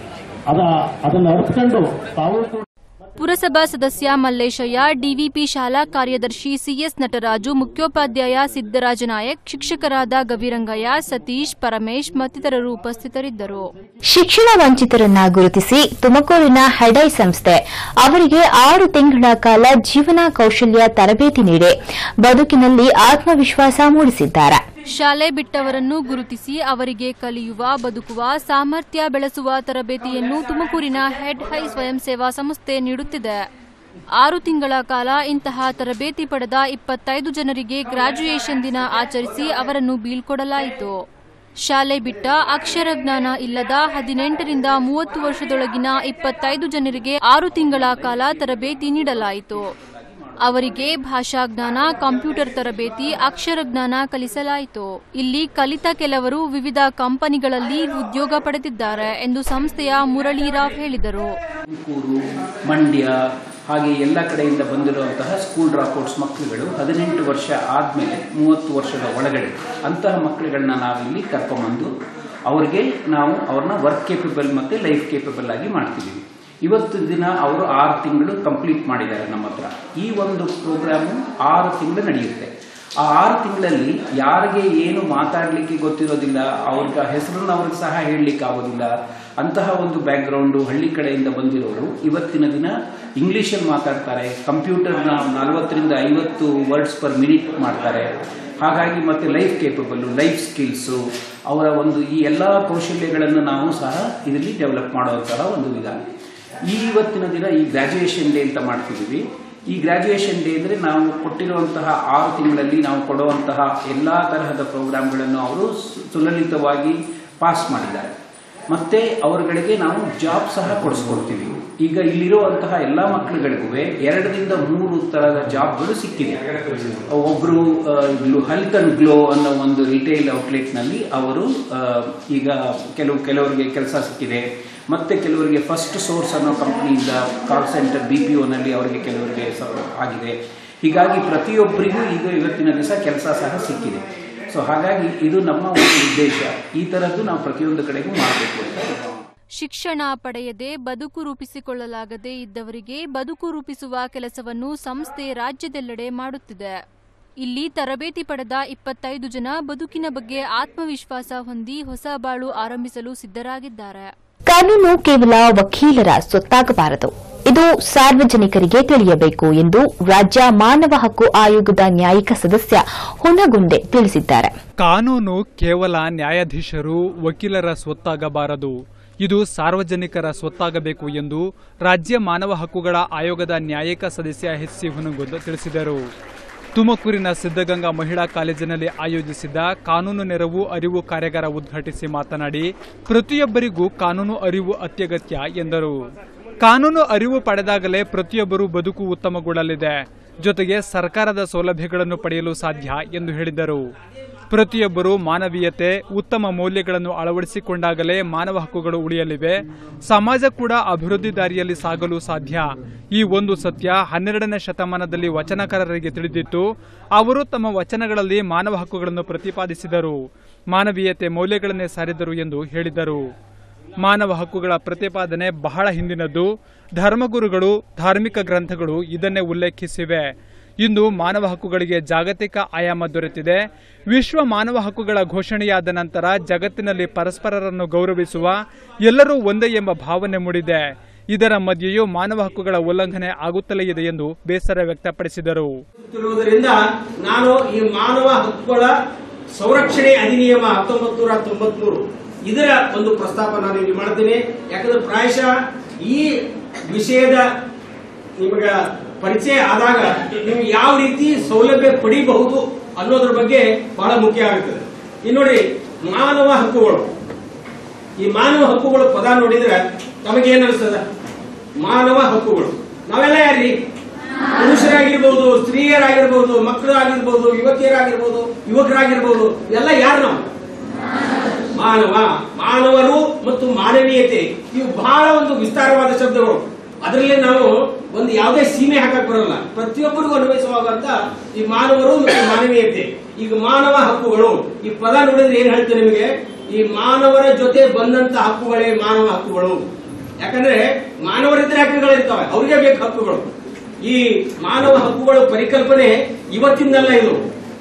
ಅದ ಅದನ್ನು ಅರ್ಥಕೊಂಡು ತಾವು ಕೂಡ ಪುರಸಭಾ ಸದಸ್ಯ ಮಲ್ಲೇಶಯ್ಯ ಡಿವಿಪಿ ಶಾಲಾ ಕಾರ್ಯದರ್ಶಿ ಸಿಎಸ್ ನಟರಾಜು ಮುಖ್ಯೋಪಾಧ್ಯಾಯ ಸಿದ್ದರಾಜ ನಾಯಕ್ ಶಿಕ್ಷಕರಾದ ಗವಿರಂಗಯ್ಯ ಸತೀಶ್ ಪರಮೇಶ್ ಮತ್ತಿತರರು ಉಪಸ್ಥಿತರಿದ್ದರು ಶಿಕ್ಷಣ ವಂಚಿತರನ್ನ ಗುರುತಿಸಿ ತುಮಕೂರಿನ ಹೆಡೈ ಸಂಸ್ಥೆ ಅವರಿಗೆ ಆರು ತಿಂಗಳ ಕಾಲ ಜೀವನ ಕೌಶಲ್ಯ ತರಬೇತಿ ನೀಡಿ ಬದುಕಿನಲ್ಲಿ ಆತ್ಮವಿಶ್ವಾಸ ಮೂಡಿಸಿದ್ದಾರೆ ಶಾಲೆ ಬಿಟ್ಟವರನ್ನು ಗುರುತಿಸಿ ಅವರಿಗೆ ಕಲಿಯುವ ಬದುಕುವ ಸಾಮರ್ಥ್ಯ ಬೆಳೆಸುವ ತರಬೇತಿಯನ್ನು ತುಮಕೂರಿನ ಹೆಡ್ ಹೈ ಸ್ವಯಂ ಸೇವಾ ಸಂಸ್ಥೆ ನೀಡುತ್ತಿದೆ ಆರು ತಿಂಗಳ ಕಾಲ ಇಂತಹ ತರಬೇತಿ ಪಡೆದ ಇಪ್ಪತ್ತೈದು ಜನರಿಗೆ ಗ್ರಾಜ್ಯುಯೇಷನ್ ದಿನ ಆಚರಿಸಿ ಅವರನ್ನು ಬೀಳ್ಕೊಡಲಾಯಿತು ಶಾಲೆ ಬಿಟ್ಟ ಅಕ್ಷರ ಜ್ಞಾನ ಇಲ್ಲದ ಹದಿನೆಂಟರಿಂದ ಮೂವತ್ತು ವರ್ಷದೊಳಗಿನ ಇಪ್ಪತ್ತೈದು ಜನರಿಗೆ ಆರು ತಿಂಗಳ ಕಾಲ ತರಬೇತಿ ನೀಡಲಾಯಿತು ಅವರಿಗೆ ಭಾಷಾ ಜ್ಞಾನ ಕಂಪ್ಯೂಟರ್ ತರಬೇತಿ ಅಕ್ಷರ ಜ್ಞಾನ ಕಲಿಸಲಾಯಿತು ಇಲ್ಲಿ ಕಲಿತ ಕೆಲವರು ವಿವಿಧ ಕಂಪನಿಗಳಲ್ಲಿ ಉದ್ಯೋಗ ಪಡೆದಿದ್ದಾರೆ ಎಂದು ಸಂಸ್ಥೆಯ ಮುರಳೀರಾವ್ ಹೇಳಿದರು ತುಮಕೂರು ಮಂಡ್ಯ ಹಾಗೆ ಎಲ್ಲ ಕಡೆಯಿಂದ ಬಂದಿರುವಂತಹ ಸ್ಕೂಲ್ ಡ್ರಾಪ್ಔಟ್ಸ್ ಮಕ್ಕಳುಗಳು ಹದಿನೆಂಟು ವರ್ಷ ಆದಮೇಲೆ ಮೂವತ್ತು ವರ್ಷದ ಒಳಗಡೆ ಅಂತಹ ಮಕ್ಕಳುಗಳನ್ನ ನಾವಿಲ್ಲಿ ಕರ್ಕೊಂಬಂದು ಅವ್ರಿಗೆ ನಾವು ಅವ್ರನ್ನ ವರ್ಕ್ ಕೇಪಬಲ್ ಮತ್ತು ಲೈಫ್ ಕೇಪಬಲ್ ಆಗಿ ಮಾಡ್ತಿದ್ದೀವಿ ಇವತ್ತು ದಿನ ಅವರು ಆರು ತಿಂಗಳು ಕಂಪ್ಲೀಟ್ ಮಾಡಿದ್ದಾರೆ ನಮ್ಮ ಹತ್ರ ಈ ಒಂದು ಪ್ರೋಗ್ರಾಮು ಆರು ತಿಂಗಳು ನಡೆಯುತ್ತೆ ಆ ಆರು ತಿಂಗಳಲ್ಲಿ ಯಾರಿಗೆ ಏನು ಮಾತಾಡಲಿಕ್ಕೆ ಗೊತ್ತಿರೋದಿಲ್ಲ ಅವ್ರಿಗೆ ಹೆಸರನ್ನು ಅವ್ರಿಗೆ ಸಹ ಹೇಳಲಿಕ್ಕೆ ಆಗೋದಿಲ್ಲ ಅಂತಹ ಒಂದು ಬ್ಯಾಕ್ಗ್ರೌಂಡು ಹಳ್ಳಿ ಕಡೆಯಿಂದ ಬಂದಿರೋರು ಇವತ್ತಿನ ದಿನ ಇಂಗ್ಲೀಷಲ್ಲಿ ಮಾತಾಡ್ತಾರೆ ಕಂಪ್ಯೂಟರ್ನ ನಲವತ್ತರಿಂದ ಐವತ್ತು ವರ್ಡ್ಸ್ ಪರ್ ಮಿನಿಟ್ ಮಾಡ್ತಾರೆ ಹಾಗಾಗಿ ಮತ್ತೆ ಲೈಫ್ ಕೇಪಬಲ್ಲು ಲೈಫ್ ಸ್ಕಿಲ್ಸು ಅವರ ಒಂದು ಈ ಎಲ್ಲ ಕೌಶಲ್ಯಗಳನ್ನು ನಾವು ಸಹ ಇದರಲ್ಲಿ ಡೆವಲಪ್ ಮಾಡುವಂತಹ ಒಂದು ವಿಧಾನ ಈ ಇವತ್ತಿನ ದಿನ ಈ ಗ್ರಾಜುಯೇಷನ್ ಡೇ ಅಂತ ಮಾಡ್ತಿದ್ದೀವಿ ಈ ಗ್ರಾಜುಯೇಷನ್ ಡೇ ಅಂದರೆ ನಾವು ಕೊಟ್ಟಿರುವಂತಹ ಆರು ತಿಂಗಳಲ್ಲಿ ನಾವು ಕೊಡುವಂತಹ ಎಲ್ಲ ತರಹದ ಪ್ರೋಗ್ರಾಮ್ಗಳನ್ನು ಅವರು ಸುಲಲಿತವಾಗಿ ಪಾಸ್ ಮಾಡಿದ್ದಾರೆ ಮತ್ತೆ ಅವರುಗಳಿಗೆ ನಾವು ಜಾಬ್ ಸಹ ಕೊಡಿಸ್ಕೊಡ್ತೀವಿ ಈಗ ಇಲ್ಲಿರುವಂತಹ ಎಲ್ಲ ಮಕ್ಕಳುಗಳಿಗೂ ಎರಡರಿಂದ ಮೂರು ತರಹದ ಜಾಬ್ಗಳು ಸಿಕ್ಕಿದೆ ಒಬ್ರು ಹೆಲ್ತ್ ಅಂಡ್ ಗ್ಲೋ ಅನ್ನೋ ಒಂದು ರಿಟೇಲ್ ಔಟ್ಲೆಟ್ ನಲ್ಲಿ ಅವರು ಆ, ಈಗ ಕೆಲವು ಕೆಲವರಿಗೆ ಕೆಲಸ ಸಿಕ್ಕಿದೆ ಮತ್ತು ಕೆಲವರಿಗೆ ಫಸ್ಟ್ ಸೋರ್ಸ್ ಅನ್ನೋ ಕಂಪ್ನಿಯಿಂದ ಕಾಲ್ ಸೆಂಟರ್ ಬಿ ಪಿ ಒನಲ್ಲಿ ಅವರಿಗೆ ಕೆಲವರಿಗೆ ಸ- ಆಗಿದೆ ಹೀಗಾಗಿ ಪ್ರತಿಯೊಬ್ಬರಿಗೂ ಈಗ ಇವತ್ತಿನ ದಿವಸ ಕೆಲಸ ಸಹ ಸಿಕ್ಕಿದೆ ಸೊ ಹಾಗಾಗಿ ಇದು ನಮ್ಮ ಒಂದು ಉದ್ದೇಶ ಈ ಥರದ್ದು ನಾವು ಪ್ರತಿಯೊಂದು ಕಡೆಗೂ ಮಾಡಬೇಕು ಅಂತ ಶಿಕ್ಷಣ ಪಡೆಯದೆ ಬದುಕು ರೂಪಿಸಿಕೊಳ್ಳಲಾಗದೇ ಇದ್ದವರಿಗೆ ಬದುಕು ರೂಪಿಸುವ ಕೆಲಸವನ್ನು ಸಂಸ್ಥೆ ರಾಜ್ಯದೆಲ್ಲೆಡೆ ಮಾಡುತ್ತಿದೆ ಇಲ್ಲಿ ತರಬೇತಿ ಪಡೆದ ಇಪ್ಪತ್ತೈದು ಜನ ಬದುಕಿನ ಬಗ್ಗೆ ಆತ್ಮವಿಶ್ವಾಸ ಹೊಂದಿ ಹೊಸ ಬಾಳು ಆರಂಭಿಸಲು ಸಿದ್ಧರಾಗಿದ್ದಾರೆ ಕಾನೂನು ಕೇವಲ ವಕೀಲರ ಸೊತ್ತಾಗಬಾರದು ಇದು ಸಾರ್ವಜನಿಕರಿಗೆ ತಿಳಿಯಬೇಕು ಎಂದು ರಾಜ್ಯ ಮಾನವ ಹಕ್ಕು ಆಯೋಗದ ನ್ಯಾಯಿಕ ಸದಸ್ಯ ಹೊನಗುಂಡೆ ತಿಳಿಸಿದ್ದಾರೆ ಕಾನೂನು ಕೇವಲ ನ್ಯಾಯಾಧೀಶರು ವಕೀಲರ ಸ್ವತ್ತಾಗಬಾರದು ಇದು ಸಾರ್ವಜನಿಕರ ಸ್ವತ್ತಾಗಬೇಕು ಎಂದು ರಾಜ್ಯ ಮಾನವ ಹಕ್ಕುಗಳ ಆಯೋಗದ ನ್ಯಾಯಿಕ ಸದಸ್ಯ ಎಚ್ ಸಿ ಹುನಗುಂದ ತಿಳಿಸಿದರು ತುಮಕೂರಿನ ಸಿದ್ದಗಂಗಾ ಮಹಿಳಾ ಕಾಲೇಜಿನಲ್ಲಿ ಆಯೋಜಿಸಿದ್ದ ಕಾನೂನು ನೆರವು ಅರಿವು ಕಾರ್ಯಾಗಾರ ಉದ್ಘಾಟಿಸಿ ಮಾತನಾಡಿ ಪ್ರತಿಯೊಬ್ಬರಿಗೂ ಕಾನೂನು ಅರಿವು ಅತ್ಯಗತ್ಯ ಎಂದರು ಕಾನೂನು ಅರಿವು ಪಡೆದಾಗಲೇ ಪ್ರತಿಯೊಬ್ಬರೂ ಬದುಕು ಉತ್ತಮಗೊಳ್ಳಲಿದೆ ಜೊತೆಗೆ ಸರ್ಕಾರದ ಸೌಲಭ್ಯಗಳನ್ನು ಪಡೆಯಲು ಸಾಧ್ಯ ಎಂದು ಹೇಳಿದರು ಪ್ರತಿಯೊಬ್ಬರು ಮಾನವೀಯತೆ ಉತ್ತಮ ಮೌಲ್ಯಗಳನ್ನು ಅಳವಡಿಸಿಕೊಂಡಾಗಲೇ ಮಾನವ ಹಕ್ಕುಗಳು ಉಳಿಯಲಿವೆ ಸಮಾಜ ಕೂಡ ಅಭಿವೃದ್ಧಿ ದಾರಿಯಲ್ಲಿ ಸಾಗಲು ಸಾಧ್ಯ ಈ ಒಂದು ಸತ್ಯ ಹನ್ನೆರಡನೇ ಶತಮಾನದಲ್ಲಿ ವಚನಕಾರರಿಗೆ ತಿಳಿದಿತ್ತು ಅವರು ತಮ್ಮ ವಚನಗಳಲ್ಲಿ ಮಾನವ ಹಕ್ಕುಗಳನ್ನು ಪ್ರತಿಪಾದಿಸಿದರು ಮಾನವೀಯತೆ ಮೌಲ್ಯಗಳನ್ನೇ ಸಾರಿದರು ಎಂದು ಹೇಳಿದರು ಮಾನವ ಹಕ್ಕುಗಳ ಪ್ರತಿಪಾದನೆ ಬಹಳ ಹಿಂದಿನದ್ದು ಧರ್ಮಗುರುಗಳು ಧಾರ್ಮಿಕ ಗ್ರಂಥಗಳು ಇದನ್ನೇ ಉಲ್ಲೇಖಿಸಿವೆ ಇಂದು ಮಾನವ ಹಕ್ಕುಗಳಿಗೆ ಜಾಗತಿಕ ಆಯಾಮ ದೊರೆತಿದೆ ವಿಶ್ವ ಮಾನವ ಹಕ್ಕುಗಳ ಘೋಷಣೆಯಾದ ನಂತರ ಜಗತ್ತಿನಲ್ಲಿ ಪರಸ್ಪರರನ್ನು ಗೌರವಿಸುವ ಎಲ್ಲರೂ ಒಂದೇ ಎಂಬ ಭಾವನೆ ಮೂಡಿದೆ ಇದರ ಮಧ್ಯೆಯೂ ಮಾನವ ಹಕ್ಕುಗಳ ಉಲ್ಲಂಘನೆ ಆಗುತ್ತಲೇ ಇದೆ ಎಂದು ಬೇಸರ ವ್ಯಕ್ತಪಡಿಸಿದರು ಇರುವುದರಿಂದ ನಾನು ಈ ಮಾನವ ಹಕ್ಕುಗಳ ಸಂರಕ್ಷಣೆ ಅಧಿನಿಯಮ ಹತ್ತೊಂಬತ್ತು ನೂರ ತೊಂಬತ್ಮೂರು ಇದರ ಒಂದು ಪ್ರಸ್ತಾಪ ನಾನು ಇಲ್ಲಿ ಮಾಡ್ತೀನಿ ಯಾಕಂದ್ರೆ ಪ್ರಾಯಶಃ ಈ ವಿಷಯದ ನಿಮಗ ಪರಿಚಯ ಆದಾಗ ನೀವು ಯಾವ ರೀತಿ ಸೌಲಭ್ಯ ಪಡಿಬಹುದು ಅನ್ನೋದ್ರ ಬಗ್ಗೆ ಬಹಳ ಮುಖ್ಯ ಆಗುತ್ತದೆ ಈ ನೋಡಿ ಮಾನವ ಹಕ್ಕುಗಳು ಈ ಮಾನವ ಹಕ್ಕುಗಳು ಪದ ನೋಡಿದ್ರೆ ನಮಗೇನ್ ಅನಿಸ್ತದ ಮಾನವ ಹಕ್ಕುಗಳು ನಾವೆಲ್ಲ ಯಾರ್ರಿ ಪುರುಷರಾಗಿರ್ಬೋದು ಸ್ತ್ರೀಯರಾಗಿರ್ಬೋದು ಮಕ್ಕಳಾಗಿರ್ಬೋದು ಯುವತಿಯರಾಗಿರ್ಬೋದು ಯುವಕರಾಗಿರ್ಬೋದು ಎಲ್ಲ ಯಾರು ನಾವು ಮಾನವ ಮಾನವರು ಮತ್ತು ಮಾನವೀಯತೆ ಇವು ಬಹಳ ಒಂದು ವಿಸ್ತಾರವಾದ ಶಬ್ದಗಳು ಅದರಲ್ಲಿ ನಾವು ಒಂದು ಯಾವುದೇ ಸೀಮೆ ಹಾಕಕ್ ಬರಲ್ಲ ಪ್ರತಿಯೊಬ್ಬರಿಗೂ ಅನ್ವಯಿಸುವಾಗಂತ ಈ ಮಾನವರು ಮತ್ತು ಮಾನವೀಯತೆ ಈಗ ಮಾನವ ಹಕ್ಕುಗಳು ಈ ಪದ ನೋಡಿದ್ರೆ ಏನ್ ಹೇಳ್ತೇನೆ ನಿಮಗೆ ಈ ಮಾನವರ ಜೊತೆ ಬಂದಂತ ಹಕ್ಕುಗಳೇ ಮಾನವ ಹಕ್ಕುಗಳು ಯಾಕಂದ್ರೆ ಮಾನವರಿದ್ರೆ ಹಕ್ಕುಗಳಿರ್ತಾವೆ ಅವ್ರಿಗೆ ಬೇಕು ಹಕ್ಕುಗಳು ಈ ಮಾನವ ಹಕ್ಕುಗಳ ಪರಿಕಲ್ಪನೆ ಇವತ್ತಿಂದಲ್ಲ ಇದು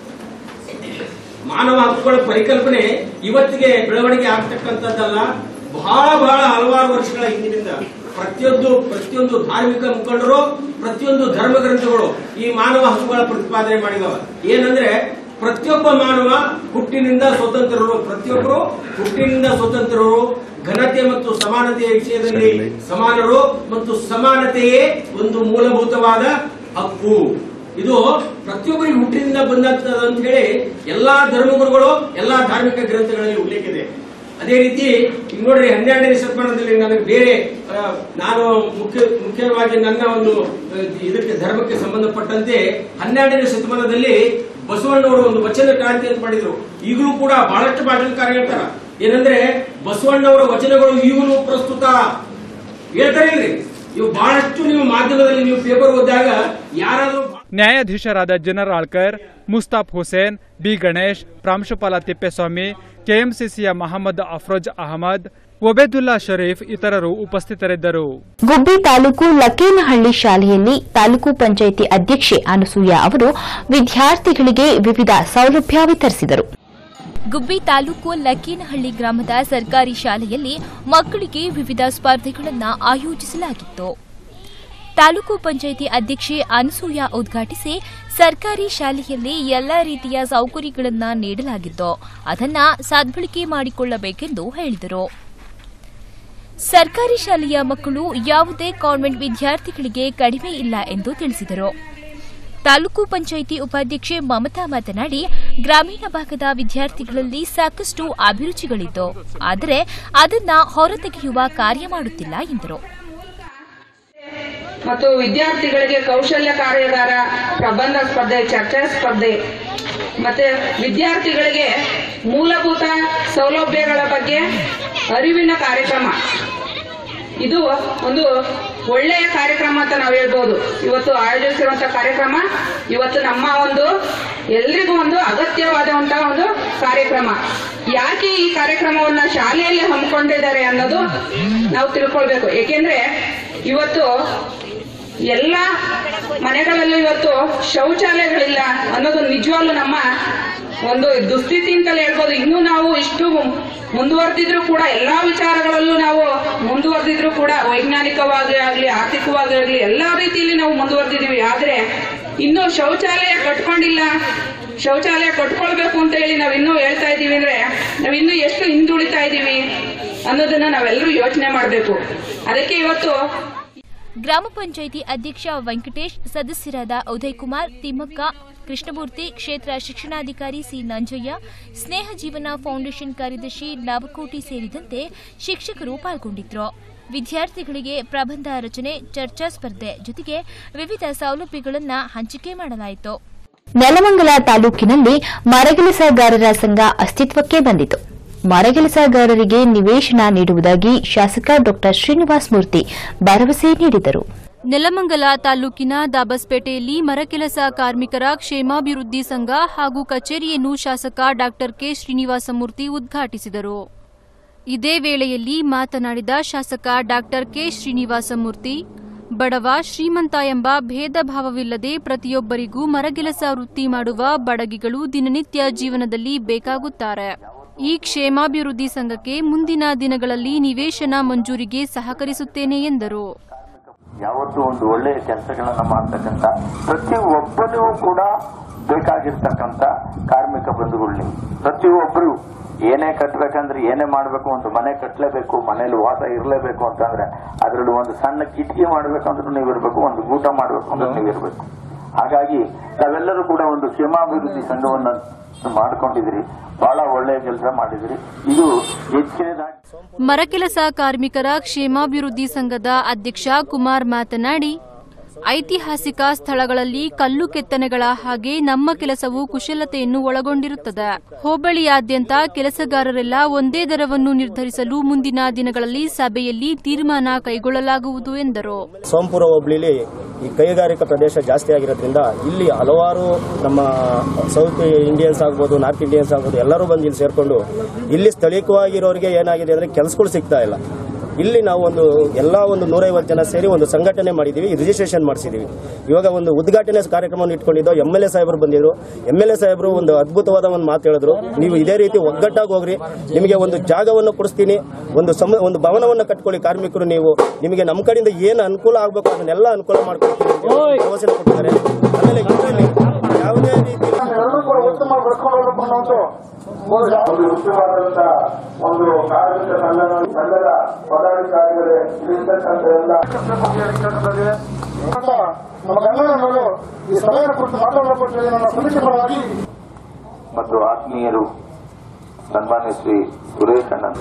ಮಾನವ ಹಕ್ಕುಗಳ ಪರಿಕಲ್ಪನೆ ಇವತ್ತಿಗೆ ಬೆಳವಣಿಗೆ ಆಗ್ತಕ್ಕಂಥದ್ದಲ್ಲ ಬಹಳ ಬಹಳ ಹಲವಾರು ವರ್ಷಗಳ ಹಿಂದಿನಿಂದ ಪ್ರತಿಯೊಂದು ಪ್ರತಿಯೊಂದು ಧಾರ್ಮಿಕ ಮುಖಂಡರು ಪ್ರತಿಯೊಂದು ಧರ್ಮ ಗ್ರಂಥಗಳು ಈ ಮಾನವ ಹಕ್ಕುಗಳ ಪ್ರತಿಪಾದನೆ ಮಾಡಿದವ ಏನಂದ್ರೆ ಪ್ರತಿಯೊಬ್ಬ ಮಾನವ ಹುಟ್ಟಿನಿಂದ ಸ್ವತಂತ್ರರು ಪ್ರತಿಯೊಬ್ಬರು ಹುಟ್ಟಿನಿಂದ ಸ್ವತಂತ್ರರು ಘನತೆ ಮತ್ತು ಸಮಾನತೆಯ ವಿಷಯದಲ್ಲಿ ಸಮಾನರು ಮತ್ತು ಸಮಾನತೆಯೇ ಒಂದು ಮೂಲಭೂತವಾದ ಹಕ್ಕು ಇದು ಪ್ರತಿಯೊಬ್ಬರಿಗೆ ಹುಟ್ಟಿನಿಂದ ಬಂದಂತದ್ದು ಅಂತ ಹೇಳಿ ಎಲ್ಲಾ ಧರ್ಮಗುರುಗಳು ಎಲ್ಲಾ ಧಾರ್ಮಿಕ ಗ್ರಂಥಗಳಲ್ಲಿ ಉಲ್ಲೇಖ ಇದೆ ಅದೇ ರೀತಿ ಈಗ ನೋಡ್ರಿ ಹನ್ನೆರಡನೇ ಶತಮಾನದಲ್ಲಿ ನನಗೆ ಬೇರೆ ಆ, ನಾನು ಮುಖ್ಯ ಮುಖ್ಯವಾಗಿ ನನ್ನ ಒಂದು ಆ, ಇದಕ್ಕೆ ಧರ್ಮಕ್ಕೆ ಸಂಬಂಧಪಟ್ಟಂತೆ ಹನ್ನೆರಡನೇ ಶತಮಾನದಲ್ಲಿ ಬಸವಣ್ಣವರು ಒಂದು ವಚನ ಕ್ರಾಂತಿ ಅಂತ ಮಾಡಿದ್ರು ಈಗಲೂ ಕೂಡ ಬಹಳಷ್ಟು ಭಾಷಣಕಾರ ಹೇಳ್ತಾರ ಏನಂದ್ರೆ ಬಸವಣ್ಣವರ ವಚನಗಳು ಈಗಲೂ ಪ್ರಸ್ತುತ ಹೇಳ್ತಾರೆ ಇಲ್ರಿ ಇವು ಬಹಳಷ್ಟು ನೀವು ಮಾಧ್ಯಮದಲ್ಲಿ ನೀವು ಪೇಪರ್ ಓದಿದಾಗ ಯಾರಾದ್ರೂ ನ್ಯಾಯಾಧೀಶರಾದ ಜನರಾಳ್ಕರ್ ಮುಸ್ತಾಫ್ ಹುಸೇನ್ ಬಿ ಗಣೇಶ್ ಪ್ರಾಂಶುಪಾಲ ತಿಪ್ಪೇಸ್ವಾಮಿ ಕೆಎಂಸಿಸಿಯ ಮಹಮ್ಮದ್ ಅಫ್ರೋಜ್ ಅಹಮದ್ ಒಬೇದುಲ್ಲಾ ಶರೀಫ್ ಇತರರು ಉಪಸ್ಥಿತರಿದ್ದರು ಗುಬ್ಬಿ ತಾಲೂಕು ಲಕೇನಹಳ್ಳಿ ಶಾಲೆಯಲ್ಲಿ ತಾಲೂಕು ಪಂಚಾಯಿತಿ ಅಧ್ಯಕ್ಷೆ ಅನಸೂಯ ಅವರು ವಿದ್ಯಾರ್ಥಿಗಳಿಗೆ ವಿವಿಧ ಸೌಲಭ್ಯ ವಿತರಿಸಿದರು ಗುಬ್ಬಿ ತಾಲೂಕು ಲಕ್ಕೇನಹಳ್ಳಿ ಗ್ರಾಮದ ಸರ್ಕಾರಿ ಶಾಲೆಯಲ್ಲಿ ಮಕ್ಕಳಿಗೆ ವಿವಿಧ ಸ್ಪರ್ಧೆಗಳನ್ನು ಆಯೋಜಿಸಲಾಗಿತ್ತು ತಾಲೂಕು ಪಂಚಾಯಿತಿ ಅಧ್ಯಕ್ಷೆ ಅನಸೂಯ ಉದ್ಘಾಟಿಸಿ ಸರ್ಕಾರಿ ಶಾಲೆಯಲ್ಲಿ ಎಲ್ಲ ರೀತಿಯ ಸೌಕರ್ಯಗಳನ್ನು ನೀಡಲಾಗಿದ್ದು ಅದನ್ನ ಸದ್ಬಳಕೆ ಮಾಡಿಕೊಳ್ಳಬೇಕೆಂದು ಹೇಳಿದರು ಸರ್ಕಾರಿ ಶಾಲೆಯ ಮಕ್ಕಳು ಯಾವುದೇ ಕಾನ್ವೆಂಟ್ ವಿದ್ಯಾರ್ಥಿಗಳಿಗೆ ಕಡಿಮೆ ಇಲ್ಲ ಎಂದು ತಿಳಿಸಿದರು ತಾಲೂಕು ಪಂಚಾಯಿತಿ ಉಪಾಧ್ಯಕ್ಷೆ ಮಮತಾ ಮಾತನಾಡಿ ಗ್ರಾಮೀಣ ಭಾಗದ ವಿದ್ಯಾರ್ಥಿಗಳಲ್ಲಿ ಸಾಕಷ್ಟು ಅಭಿರುಚಿಗಳಿದ್ದು ಆದರೆ ಅದನ್ನ ಹೊರತೆಗೆಯುವ ಕಾರ್ಯ ಮಾಡುತ್ತಿಲ್ಲ ಎಂದರು ಮತ್ತು ವಿದ್ಯಾರ್ಥಿಗಳಿಗೆ ಕೌಶಲ್ಯ ಕಾರ್ಯಾಗಾರ ಪ್ರಬಂಧ ಸ್ಪರ್ಧೆ ಚರ್ಚಾ ಸ್ಪರ್ಧೆ ಮತ್ತೆ ವಿದ್ಯಾರ್ಥಿಗಳಿಗೆ ಮೂಲಭೂತ ಸೌಲಭ್ಯಗಳ ಬಗ್ಗೆ ಅರಿವಿನ ಕಾರ್ಯಕ್ರಮ ಇದು ಒಂದು ಒಳ್ಳೆಯ ಕಾರ್ಯಕ್ರಮ ಅಂತ ನಾವು ಹೇಳ್ಬೋದು ಇವತ್ತು ಆಯೋಜಿಸಿರುವಂತ ಕಾರ್ಯಕ್ರಮ ಇವತ್ತು ನಮ್ಮ ಒಂದು ಎಲ್ರಿಗೂ ಒಂದು ಅಗತ್ಯವಾದಂತಹ ಒಂದು ಕಾರ್ಯಕ್ರಮ ಯಾಕೆ ಈ ಕಾರ್ಯಕ್ರಮವನ್ನ ಶಾಲೆಯಲ್ಲಿ ಹಮ್ಮಿಕೊಂಡಿದ್ದಾರೆ ಅನ್ನೋದು ನಾವು ತಿಳ್ಕೊಳ್ಬೇಕು ಏಕೆಂದ್ರೆ ಇವತ್ತು ಎಲ್ಲ ಮನೆಗಳಲ್ಲೂ ಇವತ್ತು ಶೌಚಾಲಯಗಳಿಲ್ಲ ಅನ್ನೋದು ನಿಜವಾಗ್ಲೂ ನಮ್ಮ ಒಂದು ದುಸ್ಥಿತಿ ಅಂತಲೇ ಹೇಳ್ಬೋದು ಇನ್ನೂ ನಾವು ಇಷ್ಟು ಮುಂದುವರೆದಿದ್ರು ಕೂಡ ಎಲ್ಲಾ ವಿಚಾರಗಳಲ್ಲೂ ನಾವು ಮುಂದುವರೆದಿದ್ರು ಕೂಡ ವೈಜ್ಞಾನಿಕವಾಗಿ ಆಗ್ಲಿ ಆರ್ಥಿಕವಾಗಿ ಆಗ್ಲಿ ಎಲ್ಲಾ ರೀತಿಯಲ್ಲಿ ನಾವು ಮುಂದುವರೆದಿದೀವಿ ಆದ್ರೆ ಇನ್ನೂ ಶೌಚಾಲಯ ಕಟ್ಕೊಂಡಿಲ್ಲ ಶೌಚಾಲಯ ಕಟ್ಕೊಳ್ಬೇಕು ಅಂತ ಹೇಳಿ ನಾವ್ ಇನ್ನೂ ಹೇಳ್ತಾ ಇದೀವಿ ಅಂದ್ರೆ ನಾವ್ ಇನ್ನೂ ಎಷ್ಟು ಹಿಂದುಳಿತಾ ಇದೀವಿ ಅನ್ನೋದನ್ನ ನಾವೆಲ್ಲರೂ ಯೋಚನೆ ಮಾಡಬೇಕು ಅದಕ್ಕೆ ಇವತ್ತು ಗ್ರಾಮ ಪಂಚಾಯಿತಿ ಅಧ್ಯಕ್ಷ ವೆಂಕಟೇಶ್ ಸದಸ್ಯರಾದ ಉದಯ್ ಕುಮಾರ್ ತಿಮ್ಮಕ್ಕ ಕೃಷ್ಣಮೂರ್ತಿ ಕ್ಷೇತ್ರ ಶಿಕ್ಷಣಾಧಿಕಾರಿ ಸಿ ನಂಜಯ್ಯ ಸ್ನೇಹ ಜೀವನ ಫೌಂಡೇಶನ್ ಕಾರ್ಯದರ್ಶಿ ನವಕೋಟಿ ಸೇರಿದಂತೆ ಶಿಕ್ಷಕರು ಪಾಲ್ಗೊಂಡಿದ್ರು ವಿದ್ಯಾರ್ಥಿಗಳಿಗೆ ಪ್ರಬಂಧ ರಚನೆ ಚರ್ಚಾ ಸ್ಪರ್ಧೆ ಜೊತೆಗೆ ವಿವಿಧ ಸೌಲಭ್ಯಗಳನ್ನು ಹಂಚಿಕೆ ಮಾಡಲಾಯಿತು ನೆಲಮಂಗಲ ತಾಲೂಕಿನಲ್ಲಿ ಮರಗೆಲಸಗಾರರ ಸಂಘ ಅಸ್ತಿತ್ವಕ್ಕೆ ಬಂದಿತು ಮರಗೆಲಸಗಾರರಿಗೆ ನಿವೇಶನ ನೀಡುವುದಾಗಿ ಶಾಸಕ ಡಾ ಶ್ರೀನಿವಾಸ್ ಮೂರ್ತಿ ಭರವಸೆ ನೀಡಿದರು ನೆಲಮಂಗಲ ತಾಲೂಕಿನ ದಾಬಸ್ಪೇಟೆಯಲ್ಲಿ ಮರಕೆಲಸ ಕಾರ್ಮಿಕರ ಕ್ಷೇಮಾಭಿವೃದ್ಧಿ ಸಂಘ ಹಾಗೂ ಕಚೇರಿಯನ್ನು ಶಾಸಕ ಡಾಕ್ಟರ್ ಕೆ ಶ್ರೀನಿವಾಸಮೂರ್ತಿ ಉದ್ಘಾಟಿಸಿದರು ಇದೇ ವೇಳೆಯಲ್ಲಿ ಮಾತನಾಡಿದ ಶಾಸಕ ಡಾಕ್ಟರ್ ಕೆ ಶ್ರೀನಿವಾಸಮೂರ್ತಿ ಬಡವ ಶ್ರೀಮಂತ ಎಂಬ ಭೇದ ಭಾವವಿಲ್ಲದೆ ಪ್ರತಿಯೊಬ್ಬರಿಗೂ ಮರಗೆಲಸ ವೃತ್ತಿ ಮಾಡುವ ಬಡಗಿಗಳು ದಿನನಿತ್ಯ ಜೀವನದಲ್ಲಿ ಬೇಕಾಗುತ್ತಾರೆ ಈ ಕ್ಷೇಮಾಭಿವೃದ್ಧಿ ಸಂಘಕ್ಕೆ ಮುಂದಿನ ದಿನಗಳಲ್ಲಿ ನಿವೇಶನ ಮಂಜೂರಿಗೆ ಸಹಕರಿಸುತ್ತೇನೆ ಎಂದರು ಯಾವತ್ತೂ ಒಂದು ಒಳ್ಳೆಯ ಕೆಲಸಗಳನ್ನ ಮಾಡ್ತಕ್ಕಂಥ ಪ್ರತಿ ಒಬ್ಬನಿಗೂ ಕೂಡ ಬೇಕಾಗಿರ್ತಕ್ಕಂಥ ಕಾರ್ಮಿಕ ಬಂಧುಗಳು ನೀವು ಪ್ರತಿಯೊಬ್ಬರು ಏನೇ ಕಟ್ಟಬೇಕಂದ್ರೆ ಏನೇ ಮಾಡಬೇಕು ಒಂದು ಮನೆ ಕಟ್ಟಲೇಬೇಕು ಮನೇಲಿ ವಾಸ ಇರಲೇಬೇಕು ಅಂತಂದ್ರೆ ಅದರಲ್ಲಿ ಒಂದು ಸಣ್ಣ ಕಿಟಕಿ ಮಾಡ್ಬೇಕಂದ್ರೂ ನೀವು ಇರಬೇಕು ಒಂದು ಊಟ ಮಾಡಬೇಕು ಅಂದ್ರೆ ನೀವು ಇರಬೇಕು ಹಾಗಾಗಿ ತಾವೆಲ್ಲರೂ ಕೂಡ ಒಂದು ಕ್ಷೇಮಾಭಿವೃದ್ಧಿ ಸಂಘವನ್ನ ಮಾಡ್ಕೊಂಡಿದ್ರಿ ಬಹಳ ಒಳ್ಳೆಯ ಕೆಲಸ ಮಾಡಿದ್ರಿ ಇದು ಹೆಚ್ಚಿನದಾಗಿ ಮರಕೆಲಸ ಕಾರ್ಮಿಕರ ಕ್ಷೇಮಾಭಿವೃದ್ಧಿ ಸಂಘದ ಅಧ್ಯಕ್ಷ ಕುಮಾರ್ ಮಾತನಾಡಿ ಐತಿಹಾಸಿಕ ಸ್ಥಳಗಳಲ್ಲಿ ಕಲ್ಲು ಕೆತ್ತನೆಗಳ ಹಾಗೆ ನಮ್ಮ ಕೆಲಸವು ಕುಶಲತೆಯನ್ನು ಒಳಗೊಂಡಿರುತ್ತದೆ ಹೋಬಳಿಯಾದ್ಯಂತ ಕೆಲಸಗಾರರೆಲ್ಲ ಒಂದೇ ದರವನ್ನು ನಿರ್ಧರಿಸಲು ಮುಂದಿನ ದಿನಗಳಲ್ಲಿ ಸಭೆಯಲ್ಲಿ ತೀರ್ಮಾನ ಕೈಗೊಳ್ಳಲಾಗುವುದು ಎಂದರು ಸೋಂಪುರ ಹೋಬಳಿಲಿ ಈ ಕೈಗಾರಿಕಾ ಪ್ರದೇಶ ಜಾಸ್ತಿ ಆಗಿರೋದ್ರಿಂದ ಇಲ್ಲಿ ಹಲವಾರು ನಮ್ಮ ಸೌತ್ ಇಂಡಿಯನ್ಸ್ ಆಗ್ಬೋದು ನಾರ್ತ್ ಇಂಡಿಯನ್ಸ್ ಆಗ್ಬೋದು ಎಲ್ಲರೂ ಬಂದು ಇಲ್ಲಿ ಸೇರ್ಕೊಂಡು ಇಲ್ಲಿ ಸ್ಥಳೀಯವಾಗಿರೋರಿಗೆ ಏನಾಗಿದೆ ಅಂದ್ರೆ ಕೆಲಸಗಳು ಸಿಗ್ತಾ ಇಲ್ಲ ಇಲ್ಲಿ ನಾವು ಒಂದು ಎಲ್ಲ ಒಂದು ನೂರೈವತ್ತು ಜನ ಸೇರಿ ಒಂದು ಸಂಘಟನೆ ಮಾಡಿದೀವಿ ರಿಜಿಸ್ಟ್ರೇಷನ್ ಮಾಡಿಸಿದೀವಿ ಇವಾಗ ಒಂದು ಉದ್ಘಾಟನೆ ಕಾರ್ಯಕ್ರಮವನ್ನು ಇಟ್ಕೊಂಡಿದ್ದು ಎಂ ಎಲ್ ಎ ಸಾಹೇಬರು ಬಂದಿದ್ರು ಎಂ ಎಲ್ ಎ ಸಾಹೇಬರು ಒಂದು ಅದ್ಭುತವಾದ ಒಂದು ಮಾತು ಹೇಳಿದ್ರು ನೀವು ಇದೇ ರೀತಿ ಒಗ್ಗಟ್ಟಾಗಿ ಹೋಗ್ರಿ ನಿಮಗೆ ಒಂದು ಜಾಗವನ್ನು ಕೊಡಿಸ್ತೀನಿ ಒಂದು ಸಮ ಒಂದು ಭವನವನ್ನು ಕಟ್ಕೊಳ್ಳಿ ಕಾರ್ಮಿಕರು ನೀವು ನಿಮಗೆ ನಮ್ಮ ಕಡೆಯಿಂದ ಏನು ಅನುಕೂಲ ಆಗಬೇಕು ಅದನ್ನೆಲ್ಲ ಅನುಕೂಲ ಮಾಡ್ಕೊಡ್ತೀನಿ ಅಂತ ಹೇಳಿ ಭರವಸೆ ಕೊಟ್ಟಿದ್ದಾರೆ ಆಮೇಲೆ ಇದರಲ್ಲಿ ಯಾವುದೇ ರೀತಿ ಉತ್ತಮ ಬೆಳ್ಕೊಂಡು ಅನ್ನೋದು ಒಂದು ಉತ್ತಮವಾದಂತ ಒಂದು ಕಾರ್ಮಿಕ ಸಂಘದ ಸಂಘದ ಪದಾಧಿಕಾರಿಗಳೇ ಇಲ್ಲಿರ್ತಕ್ಕಂಥ ಎಲ್ಲ ನಮಗೆಲ್ಲರ ಮೇಲೂ ಈ ಸಭೆಯ ಕುರಿತು ಮಾತಾಡಬೇಕು ಅಂತ ಹೇಳಿ ನನ್ನ ಸಮಿತಿ ಪರವಾಗಿ ಮತ್ತು ಆತ್ಮೀಯರು ಸನ್ಮಾನ್ಯ ಶ್ರೀ ಸುರೇಶ್ ಅಣ್ಣ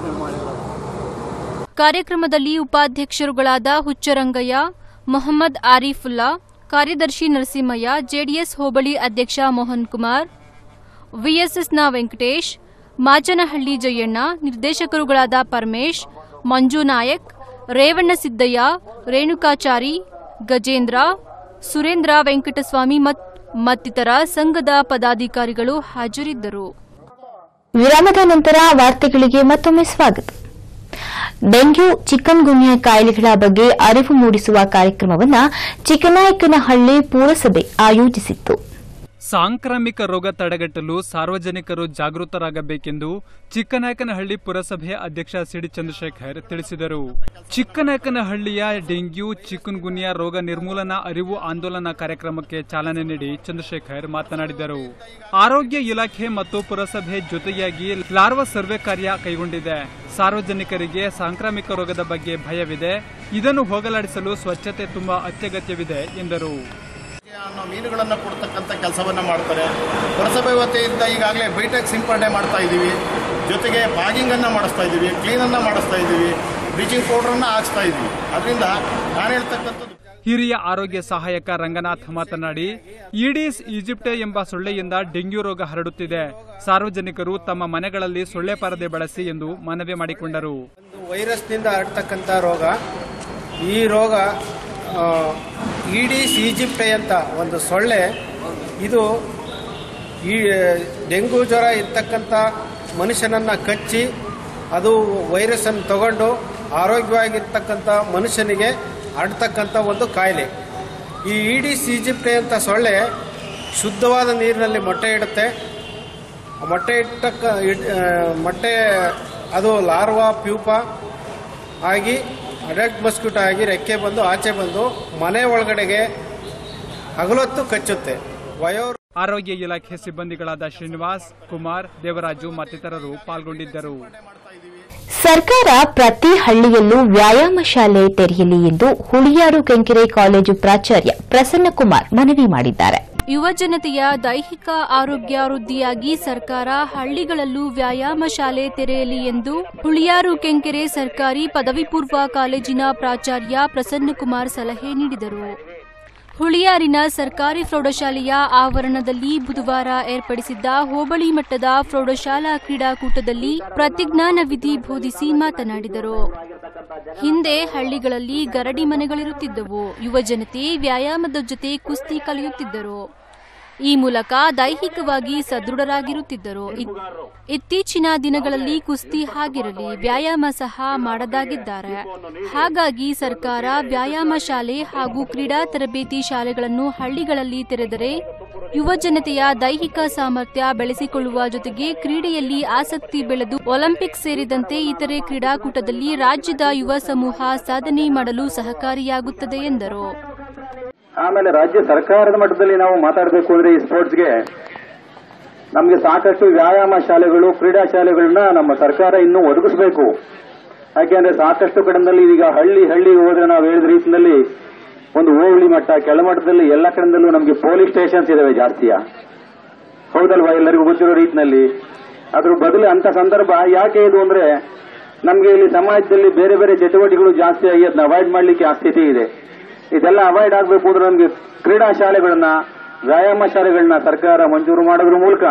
ಕಾರ್ಯಕ್ರಮದಲ್ಲಿ ಉಪಾಧ್ಯಕ್ಷರುಗಳಾದ ಹುಚ್ಚರಂಗಯ್ಯ ಮೊಹಮ್ಮದ್ ಆರಿಫುಲ್ಲಾ ಕಾರ್ಯದರ್ಶಿ ನರಸಿಂಹಯ್ಯ ಜೆಡಿಎಸ್ ಹೋಬಳಿ ಅಧ್ಯಕ್ಷ ಮೋಹನ್ ಕುಮಾರ್ ವಿಎಸ್ಎಸ್ನ ವೆಂಕಟೇಶ್ ಮಾಚನಹಳ್ಳಿ ಜಯಣ್ಣ ನಿರ್ದೇಶಕರುಗಳಾದ ಪರಮೇಶ್ ಮಂಜು ನಾಯಕ್ ರೇವಣ್ಣ ಸಿದ್ದಯ್ಯ ರೇಣುಕಾಚಾರಿ ಗಜೇಂದ್ರ ಸುರೇಂದ್ರ ವೆಂಕಟಸ್ವಾಮಿ ಮತ್- ಮತ್ತಿತರ ಸಂಘದ ಪದಾಧಿಕಾರಿಗಳು ಹಾಜರಿದ್ದರು ವಿರಾಮದ ನಂತರ ವಾರ್ತೆಗಳಿಗೆ ಮತ್ತೊಮ್ಮೆ ಸ್ವಾಗತ ಡೆಂಗ್ಯೂ ಚಿಕನ್ ಗುನ್ಯಾ ಕಾಯಿಲೆಗಳ ಬಗ್ಗೆ ಅರಿವು ಮೂಡಿಸುವ ಕಾರ್ಯಕ್ರಮವನ್ನು ಚಿಕ್ಕನಾಯಕನಹಳ್ಳಿ ಪುರಸಭೆ ಆಯೋಜಿಸಿತ್ತು ಸಾಂಕ್ರಾಮಿಕ ರೋಗ ತಡೆಗಟ್ಟಲು ಸಾರ್ವಜನಿಕರು ಜಾಗೃತರಾಗಬೇಕೆಂದು ಚಿಕ್ಕನಾಯಕನಹಳ್ಳಿ ಪುರಸಭೆ ಅಧ್ಯಕ್ಷ ಸಿಡಿ ಚಂದ್ರಶೇಖರ್ ತಿಳಿಸಿದರು ಚಿಕ್ಕನಾಯಕನಹಳ್ಳಿಯ ಡೆಂಗ್ಯೂ ಚಿಕನ್ ಗುನ್ಯಾ ರೋಗ ನಿರ್ಮೂಲನಾ ಅರಿವು ಆಂದೋಲನ ಕಾರ್ಯಕ್ರಮಕ್ಕೆ ಚಾಲನೆ ನೀಡಿ ಚಂದ್ರಶೇಖರ್ ಮಾತನಾಡಿದರು ಆರೋಗ್ಯ ಇಲಾಖೆ ಮತ್ತು ಪುರಸಭೆ ಜೊತೆಯಾಗಿ ಲಾರ್ವಾ ಸರ್ವೆ ಕಾರ್ಯ ಕೈಗೊಂಡಿದೆ ಸಾರ್ವಜನಿಕರಿಗೆ ಸಾಂಕ್ರಾಮಿಕ ರೋಗದ ಬಗ್ಗೆ ಭಯವಿದೆ ಇದನ್ನು ಹೋಗಲಾಡಿಸಲು ಸ್ವಚ್ಛತೆ ತುಂಬಾ ಅತ್ಯಗತ್ಯವಿದೆ ಎಂದರು ಅನ್ನೋ ಮೀನುಗಳನ್ನು ಕೊಡ್ತಕ್ಕಂಥ ಕೆಲಸವನ್ನು ಮಾಡ್ತಾರೆ ಪುರಸಭೆ ವತಿಯಿಂದ ಈಗಾಗಲೇ ಬೈಟೆಕ್ ಸಿಂಪಡಣೆ ಮಾಡ್ತಾ ಇದ್ದೀವಿ ಜೊತೆಗೆ ಬಾಗಿಂಗನ್ನು ಮಾಡಿಸ್ತಾ ಇದ್ದೀವಿ ಕ್ಲೀನನ್ನು ಮಾಡಿಸ್ತಾ ಇದ್ದೀವಿ ಬ್ಲೀಚಿಂಗ್ ಪೌಡ್ರನ್ನು ಹಾಕ್ಸ್ತಾ ಇದ್ದೀವಿ ಅದರಿಂದ ನಾನು ಹೇಳ್ತಕ್ಕಂಥದ್ದು ಹಿರಿಯ ಆರೋಗ್ಯ ಸಹಾಯಕ ರಂಗನಾಥ್ ಮಾತನಾಡಿ ಈಡೀಸ್ ಈಜಿಪ್ಟೆ ಎಂಬ ಸೊಳ್ಳೆಯಿಂದ ಡೆಂಗ್ಯೂ ರೋಗ ಹರಡುತ್ತಿದೆ ಸಾರ್ವಜನಿಕರು ತಮ್ಮ ಮನೆಗಳಲ್ಲಿ ಸೊಳ್ಳೆ ಪರದೆ ಬಳಸಿ ಎಂದು ಮನವಿ ಮಾಡಿಕೊಂಡರು ವೈರಸ್ನಿಂದ ಹರಡ್ತಕ್ಕಂಥ ರೋಗ ಈ ರೋಗ ಆ, ಈಡೀಸ್ ಈಜಿಪ್ಟೆ ಅಂತ ಒಂದು ಸೊಳ್ಳೆ ಇದು ಈ ಡೆಂಗು ಜ್ವರ ಇರ್ತಕ್ಕಂಥ ಮನುಷ್ಯನನ್ನು ಕಚ್ಚಿ ಅದು ವೈರಸ್ಸನ್ನು ತಗೊಂಡು ಆರೋಗ್ಯವಾಗಿರ್ತಕ್ಕಂಥ ಮನುಷ್ಯನಿಗೆ ಹರಡ್ತಕ್ಕಂಥ ಒಂದು ಕಾಯಿಲೆ ಈ ಈಡೀಸ್ ಈಜಿಪ್ಟೆ ಅಂತ ಸೊಳ್ಳೆ ಶುದ್ಧವಾದ ನೀರಿನಲ್ಲಿ ಮೊಟ್ಟೆ ಇಡುತ್ತೆ ಆ ಮೊಟ್ಟೆ ಇಟ್ಟಕ್ಕ ಇಟ್- ಆ, ಮೊಟ್ಟೆ ಅದು ಲಾರ್ವಾ ಪ್ಯೂಪ ಆಗಿ ಅಡಲ್ಟ್ ಮಸ್ಕಿಟೋ ಆಗಿ ರೆಕ್ಕೆ ಬಂದು ಆಚೆ ಬಂದು ಮನೆ ಒಳಗಡೆಗೆ ಹಗಲೊತ್ತು ಕಚ್ಚುತ್ತೆ ವಯೋ ಆರೋಗ್ಯ ಇಲಾಖೆ ಸಿಬ್ಬಂದಿಗಳಾದ ಶ್ರೀನಿವಾಸ್ ಕುಮಾರ್ ದೇವರಾಜು ಮತ್ತಿತರರು ಪಾಲ್ಗೊಂಡಿದ್ದರು ಸರ್ಕಾರ ಪ್ರತಿ ಹಳ್ಳಿಯಲ್ಲೂ ವ್ಯಾಯಾಮ ಶಾಲೆ ತೆರೆಯಲಿ ಎಂದು ಹುಳಿಯಾರು ಕೆಂಕೆರೆ ಕಾಲೇಜು ಪ್ರಾಚಾರ್ಯ ಪ್ರಸನ್ನಕುಮಾರ್ ಮನವಿ ಮಾಡಿದ್ದಾರೆ ಯುವ ಜನತೆಯ ದೈಹಿಕ ಆರೋಗ್ಯ ವೃದ್ಧಿಯಾಗಿ ಸರ್ಕಾರ ಹಳ್ಳಿಗಳಲ್ಲೂ ವ್ಯಾಯಾಮ ಶಾಲೆ ತೆರೆಯಲಿ ಎಂದು ಹುಳಿಯಾರು ಕೆಂಕೆರೆ ಸರ್ಕಾರಿ ಪದವಿ ಪೂರ್ವ ಕಾಲೇಜಿನ ಪ್ರಾಚಾರ್ಯ ಪ್ರಸನ್ನಕುಮಾರ್ ಸಲಹೆ ನೀಡಿದರು ಹುಳಿಯಾರಿನ ಸರ್ಕಾರಿ ಪ್ರೌಢಶಾಲೆಯ ಆವರಣದಲ್ಲಿ ಬುಧವಾರ ಏರ್ಪಡಿಸಿದ್ದ ಹೋಬಳಿ ಮಟ್ಟದ ಪ್ರೌಢಶಾಲಾ ಕ್ರೀಡಾಕೂಟದಲ್ಲಿ ಪ್ರತಿಜ್ಞಾನ ವಿಧಿ ಬೋಧಿಸಿ ಮಾತನಾಡಿದರು ಹಿಂದೆ ಹಳ್ಳಿಗಳಲ್ಲಿ ಗರಡಿ ಮನೆಗಳಿರುತ್ತಿದ್ದವು ಯುವ ಜನತೆ ವ್ಯಾಯಾಮದ ಜೊತೆ ಕುಸ್ತಿ ಕಲಿಯುತ್ತಿದ್ದರು ಈ ಮೂಲಕ ದೈಹಿಕವಾಗಿ ಸದೃಢರಾಗಿರುತ್ತಿದ್ದರು ಇತ್- ಇತ್ತೀಚಿನ ದಿನಗಳಲ್ಲಿ ಕುಸ್ತಿ ಹಾಗಿರಲಿ ವ್ಯಾಯಾಮ ಸಹ ಮಾಡದಾಗಿದ್ದಾರೆ ಹಾಗಾಗಿ ಸರ್ಕಾರ ವ್ಯಾಯಾಮ ಶಾಲೆ ಹಾಗೂ ಕ್ರೀಡಾ ತರಬೇತಿ ಶಾಲೆಗಳನ್ನು ಹಳ್ಳಿಗಳಲ್ಲಿ ತೆರೆದರೆ ಯುವ ಜನತೆಯ ದೈಹಿಕ ಸಾಮರ್ಥ್ಯ ಬೆಳೆಸಿಕೊಳ್ಳುವ ಜೊತೆಗೆ ಕ್ರೀಡೆಯಲ್ಲಿ ಆಸಕ್ತಿ ಬೆಳೆದು ಒಲಿಂಪಿಕ್ಸ್ ಸೇರಿದಂತೆ ಇತರೆ ಕ್ರೀಡಾಕೂಟದಲ್ಲಿ ರಾಜ್ಯದ ಯುವ ಸಮೂಹ ಸಾಧನೆ ಮಾಡಲು ಸಹಕಾರಿಯಾಗುತ್ತದೆ ಎಂದರು ಆಮೇಲೆ ರಾಜ್ಯ ಸರ್ಕಾರದ ಮಟ್ಟದಲ್ಲಿ ನಾವು ಮಾತಾಡಬೇಕು ಅಂದ್ರೆ ಈ ಸ್ಪೋರ್ಟ್ಸ್ಗೆ ನಮಗೆ ಸಾಕಷ್ಟು ವ್ಯಾಯಾಮ ಶಾಲೆಗಳು ಕ್ರೀಡಾ ಶಾಲೆಗಳನ್ನ ನಮ್ಮ ಸರ್ಕಾರ ಇನ್ನೂ ಒದಗಿಸಬೇಕು ಯಾಕೆಂದ್ರೆ ಸಾಕಷ್ಟು ಕಡೆಗಳಲ್ಲಿ ಈಗ ಹಳ್ಳಿ ಹಳ್ಳಿ ಹೋದ್ರೆ ನಾವು ಹೇಳಿದ ರೀತಿಯಲ್ಲಿ ಒಂದು ಹೋಬಳಿ ಮಟ್ಟ ಕೆಳಮಟ್ಟದಲ್ಲಿ ಎಲ್ಲ ಕಡೆದಲ್ಲೂ ನಮಗೆ ಪೊಲೀಸ್ ಸ್ಟೇಷನ್ಸ್ ಇದಾವೆ ಜಾಸ್ತಿಯ ಹೌದಲ್ವಾ ಎಲ್ಲರಿಗೂ ಗೊತ್ತಿರೋ ರೀತಿನಲ್ಲಿ ಅದ್ರ ಬದಲು ಅಂತ ಸಂದರ್ಭ ಯಾಕೆ ಇದು ಅಂದ್ರೆ ನಮಗೆ ಇಲ್ಲಿ ಸಮಾಜದಲ್ಲಿ ಬೇರೆ ಬೇರೆ ಚಟುವಟಿಕೆಗಳು ಜಾಸ್ತಿ ಆಗಿ ಅದನ್ನ ಅವಾಯ್ಡ್ ಮಾಡ್ಲಿಕ್ಕೆ ಆ ಸ್ಥಿತಿ ಇದೆ ಇದೆಲ್ಲ ಅವಾಯ್ಡ್ ಆಗಬೇಕು ಅಂದ್ರೆ ನಮಗೆ ಕ್ರೀಡಾ ಶಾಲೆಗಳನ್ನ ವ್ಯಾಯಾಮ ಶಾಲೆಗಳನ್ನ ಸರ್ಕಾರ ಮಂಜೂರು ಮಾಡೋದ್ರ ಮೂಲಕ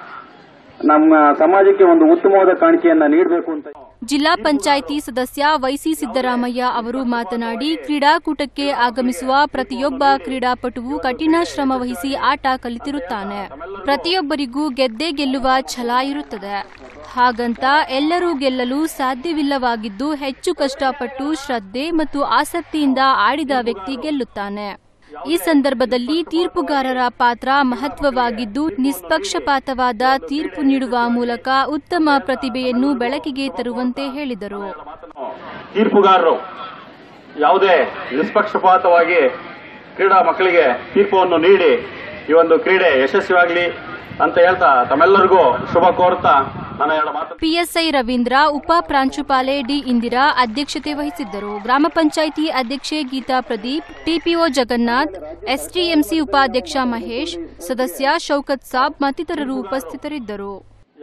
ನಮ್ಮ ಸಮಾಜಕ್ಕೆ ಒಂದು ಉತ್ತಮವಾದ ಕಾಣಿಕೆಯನ್ನ ನೀಡಬೇಕು ಅಂತ ಜಿಲ್ಲಾ ಪಂಚಾಯಿತಿ ಸದಸ್ಯ ವೈಸಿ ಸಿದ್ದರಾಮಯ್ಯ ಅವರು ಮಾತನಾಡಿ ಕ್ರೀಡಾಕೂಟಕ್ಕೆ ಆಗಮಿಸುವ ಪ್ರತಿಯೊಬ್ಬ ಕ್ರೀಡಾಪಟುವು ಕಠಿಣ ಶ್ರಮ ವಹಿಸಿ ಆಟ ಕಲಿತಿರುತ್ತಾನೆ ಪ್ರತಿಯೊಬ್ಬರಿಗೂ ಗೆದ್ದೇ ಗೆಲ್ಲುವ ಛಲ ಇರುತ್ತದೆ ಹಾಗಂತ ಎಲ್ಲರೂ ಗೆಲ್ಲಲು ಸಾಧ್ಯವಿಲ್ಲವಾಗಿದ್ದು ಹೆಚ್ಚು ಕಷ್ಟಪಟ್ಟು ಶ್ರದ್ಧೆ ಮತ್ತು ಆಸಕ್ತಿಯಿಂದ ಆಡಿದ ವ್ಯಕ್ತಿ ಗೆಲ್ಲುತ್ತಾನೆ ಈ ಸಂದರ್ಭದಲ್ಲಿ ತೀರ್ಪುಗಾರರ ಪಾತ್ರ ಮಹತ್ವವಾಗಿದ್ದು ನಿಷ್ಪಕ್ಷಪಾತವಾದ ತೀರ್ಪು ನೀಡುವ ಮೂಲಕ ಉತ್ತಮ ಪ್ರತಿಭೆಯನ್ನು ಬೆಳಕಿಗೆ ತರುವಂತೆ ಹೇಳಿದರು ತೀರ್ಪುಗಾರರು ಯಾವುದೇ ನಿಷ್ಪಕ್ಷಪಾತವಾಗಿ ಕ್ರೀಡಾ ಮಕ್ಕಳಿಗೆ ತೀರ್ಪನ್ನು ನೀಡಿ ಈ ಒಂದು ಕ್ರೀಡೆ ಯಶಸ್ವಿಯಾಗಲಿ ಅಂತ ಹೇಳ್ತಾ ತಮ್ಮೆಲ್ಲರಿಗೂ ಶುಭ ಕೋರ್ತಾ ನನ್ನ ಎರಡು ಮಾತು ಪಿಎಸ್ಐ ರವೀಂದ್ರ ಉಪ ಪ್ರಾಂಶುಪಾಲೆ ಡಿ ಇಂದಿರಾ ಅಧ್ಯಕ್ಷತೆ ವಹಿಸಿದ್ದರು ಗ್ರಾಮ ಪಂಚಾಯಿತಿ ಅಧ್ಯಕ್ಷೆ ಗೀತಾ ಪ್ರದೀಪ್ ಟಿಪಿಒ ಜಗನ್ನಾಥ್ ಎಸ್ಟಿಎಂಸಿ ಉಪಾಧ್ಯಕ್ಷ ಮಹೇಶ್ ಸದಸ್ಯ ಶೌಕತ್ ಸಾಬ್ ಮತ್ತಿತರರು ಉಪಸ್ಥಿತರಿದ್ದರು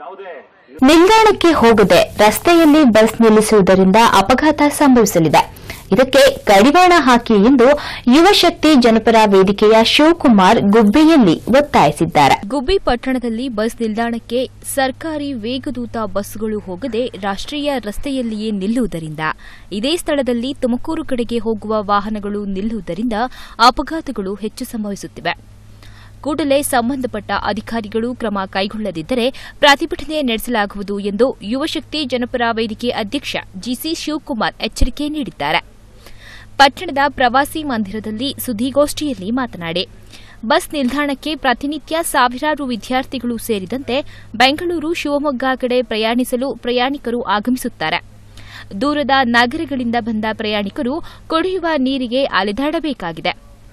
ನಿಲ್ದಾಣಕ್ಕೆ ಹೋಗದೆ ರಸ್ತೆಯಲ್ಲಿ ಬಸ್ ನಿಲ್ಲಿಸುವುದರಿಂದ ಅಪಘಾತ ಸಂಭವಿಸಲಿದೆ ಇದಕ್ಕೆ ಕಡಿವಾಣ ಹಾಕಿ ಎಂದು ಯುವಶಕ್ತಿ ಜನಪರ ವೇದಿಕೆಯ ಶಿವಕುಮಾರ್ ಗುಬ್ಬಿಯಲ್ಲಿ ಒತ್ತಾಯಿಸಿದ್ದಾರೆ ಗುಬ್ಬಿ ಪಟ್ಟಣದಲ್ಲಿ ಬಸ್ ನಿಲ್ದಾಣಕ್ಕೆ ಸರ್ಕಾರಿ ವೇಗದೂತ ಬಸ್ಗಳು ಹೋಗದೆ ರಾಷ್ಟ್ರೀಯ ರಸ್ತೆಯಲ್ಲಿಯೇ ನಿಲ್ಲುವುದರಿಂದ ಇದೇ ಸ್ಥಳದಲ್ಲಿ ತುಮಕೂರು ಕಡೆಗೆ ಹೋಗುವ ವಾಹನಗಳು ನಿಲ್ಲುವುದರಿಂದ ಅಪಘಾತಗಳು ಹೆಚ್ಚು ಸಂಭವಿಸುತ್ತಿವೆ ಕೂಡಲೇ ಸಂಬಂಧಪಟ್ಟ ಅಧಿಕಾರಿಗಳು ಕ್ರಮ ಕೈಗೊಳ್ಳದಿದ್ದರೆ ಪ್ರತಿಭಟನೆ ನಡೆಸಲಾಗುವುದು ಎಂದು ಯುವಶಕ್ತಿ ಜನಪರ ವೇದಿಕೆ ಅಧ್ಯಕ್ಷ ಜಿಸಿ ಶಿವಕುಮಾರ್ ಎಚ್ಚರಿಕೆ ನೀಡಿದ್ದಾರೆ ಪಟ್ಟಣದ ಪ್ರವಾಸಿ ಮಂದಿರದಲ್ಲಿ ಸುದ್ದಿಗೋಷ್ಠಿಯಲ್ಲಿ ಮಾತನಾಡಿ ಬಸ್ ನಿಲ್ದಾಣಕ್ಕೆ ಪ್ರತಿನಿತ್ಯ ಸಾವಿರಾರು ವಿದ್ಯಾರ್ಥಿಗಳು ಸೇರಿದಂತೆ ಬೆಂಗಳೂರು ಶಿವಮೊಗ್ಗ ಕಡೆ ಪ್ರಯಾಣಿಸಲು ಪ್ರಯಾಣಿಕರು ಆಗಮಿಸುತ್ತಾರೆ ದೂರದ ನಗರಗಳಿಂದ ಬಂದ ಪ್ರಯಾಣಿಕರು ಕುಡಿಯುವ ನೀರಿಗೆ ಅಲೆದಾಡಬೇಕಾಗಿದೆ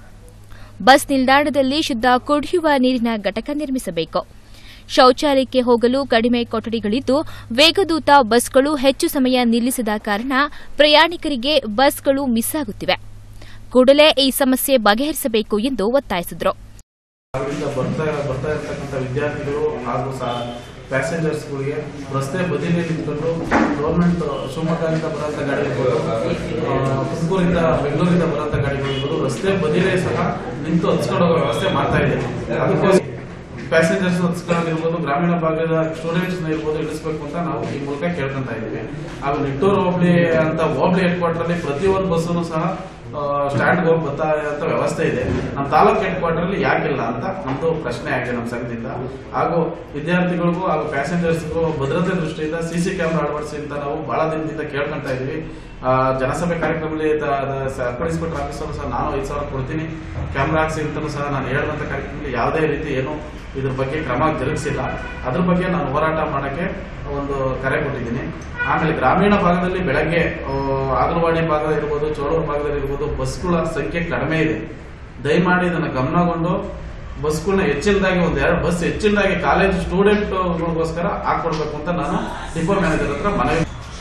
ಬಸ್ ನಿಲ್ದಾಣದಲ್ಲಿ ಶುದ್ಧ ಕುಡಿಯುವ ನೀರಿನ ಘಟಕ ನಿರ್ಮಿಸಬೇಕು ಶೌಚಾಲಯಕ್ಕೆ ಹೋಗಲು ಕಡಿಮೆ ಕೊಠಡಿಗಳಿದ್ದು ವೇಗದೂತ ಬಸ್ಗಳು ಹೆಚ್ಚು ಸಮಯ ನಿಲ್ಲಿಸದ ಕಾರಣ ಪ್ರಯಾಣಿಕರಿಗೆ ಬಸ್ಗಳು ಮಿಸ್ ಆಗುತ್ತಿವೆ ಕೂಡಲೇ ಈ ಸಮಸ್ಯೆ ಬಗೆಹರಿಸಬೇಕು ಎಂದು ಒತ್ತಾಯಿಸಿದರು ಅವರಿಂದ ಬರ್ತಾ ಬರ್ತಾ ಇರತಕ್ಕಂಥ ವಿದ್ಯಾರ್ಥಿಗಳು ಹಾಗೂ ಸಹ ಪ್ಯಾಸೆಂಜರ್ಸ್ಗಳಿಗೆ ರಸ್ತೆ ಬದಿಯಲ್ಲಿ ನಿಂತ್ಕೊಂಡು ಗೌರ್ಮೆಂಟ್ ಶಿವಮೊಗ್ಗದಿಂದ ಬರೋಂಥ ಗಾಡಿ ಇರ್ಬೋದು ಆ, ತುಮಕೂರಿಂದ ಬೆಂಗಳೂರಿಂದ ಬರೋಂಥ ಗಾಡಿಗಳು ಇರ್ಬೋದು ರಸ್ತೆ ಬದಿಲೇ ಸಹ ನಿಂತು ಹಚ್ಕೊಂಡು ಹೋಗೋ ವ್ಯವಸ್ಥೆ ಮಾಡ್ತಾ ಇದೆ ಅದಕ್ಕೋಸ್ಕರ ಪ್ಯಾಸೆಂಜರ್ಸ್ ಹಚ್ಕೊಳ್ಳೋದಿರ್ಬೋದು ಗ್ರಾಮೀಣ ಭಾಗದ ಸ್ಟೂಡೆಂಟ್ಸ್ ಇರ್ಬೋದು ಇಳಿಸ್ಬೇಕು ಅಂತ ನಾವು ಈ ಮೂಲಕ ಕೇಳ್ಕೊಂತ ಇದ್ದೀವಿ ಹಾಗೂ ನಿಟ್ಟೂರು ಹೋಬಳಿ ಅಂತ ಹೋಬಳಿ ಹೆಡ್ ಕ್ವಾರ್ಟರ್ ಅಲ್ಲಿ ಪ್ರತಿಯೊಂದು ಬಸ್ಸನ್ನು ಸಹ ಸ್ಟ್ಯಾಂಡ್ ಹೋಗಿ ಬರ್ತಾ ಅಂತ ವ್ಯವಸ್ಥೆ ಇದೆ ನಮ್ಮ ತಾಲೂಕ್ ಹೆಡ್ ಕ್ವಾರ್ಟರ್ ಅಲ್ಲಿ ಯಾಕಿಲ್ಲ ಅಂತ ನಮ್ದು ಪ್ರಶ್ನೆ ಆಗಿದೆ ನಮ್ಮ ಸಂಘದಿಂದ ಹಾಗೂ ವಿದ್ಯಾರ್ಥಿಗಳಿಗೂ ಹಾಗೂ ಪ್ಯಾಸೆಂಜರ್ಸ್ಗೂ ಭದ್ರತೆ ದೃಷ್ಟಿಯಿಂದ ಸಿಸಿ ಕ್ಯಾಮ್ರಾ ಅಳವಡಿಸಿ ಅಂತ ನಾವು ಬಹಳ ದಿನದಿಂದ ಕೇಳ್ಕೊಂತ ಇದೀವಿ ಆ, ಜನಸಭೆ ಕಾರ್ಯಕ್ರಮದಲ್ಲಿ ದ- ದ- ಸರ್ಕಲ್ ಇನ್ಸ್ಪೆಕ್ಟರ್ ಆಫೀಸರ್ ಸಹ ನಾನು ಐದು ಸಾವಿರ ಕೊಡ್ತೀನಿ ಕ್ಯಾಮ್ರಾ ಹಾಕ್ಸಿ ಅಂತಲೂ ಸಹ ನಾನು ಹೇಳಿದಂತ ಕಾರ್ಯಕ್ರಮದಲ್ಲಿ ಯಾವುದೇ ರೀತಿ ಏನು ಇದ್ರ ಬಗ್ಗೆ ಕ್ರಮ ಜರುಗಿಸಿಲ್ಲ ಅದ್ರ ಬಗ್ಗೆ ನಾನು ಹೋರಾಟ ಮಾಡಕ್ಕೆ ಒಂದು ಕರೆ ಕೊಟ್ಟಿದ್ದೀನಿ ಆಮೇಲೆ ಗ್ರಾಮೀಣ ಭಾಗದಲ್ಲಿ ಬೆಳಗ್ಗೆ ಆ, ಆಗಲವಾಡಿ ಭಾಗದ ಇರ್ಬೋದು ಚೋಳೂರು ಭಾಗದಲ್ಲಿ ಇರ್ಬೋದು ಬಸ್ಗಳ ಸಂಖ್ಯೆ ಕಡಿಮೆ ಇದೆ ದಯಮಾಡಿ ಇದನ್ನ ಗಮನಗೊಂಡು ಬಸ್ಗಳನ್ನ ಹೆಚ್ಚಿನದಾಗಿ ಒಂದ್ ಎರಡು ಬಸ್ ಹೆಚ್ಚಿನದಾಗಿ ಕಾಲೇಜ್ ಸ್ಟೂಡೆಂಟ್ಗಳಿಗೋಸ್ಕರ ಹಾಕೊಡ್ಬೇಕು ಅಂತ ನಾನು ಡಿಪೋ ಮ್ಯಾನೇಜರ್ ಹತ್ರ ಮನವಿ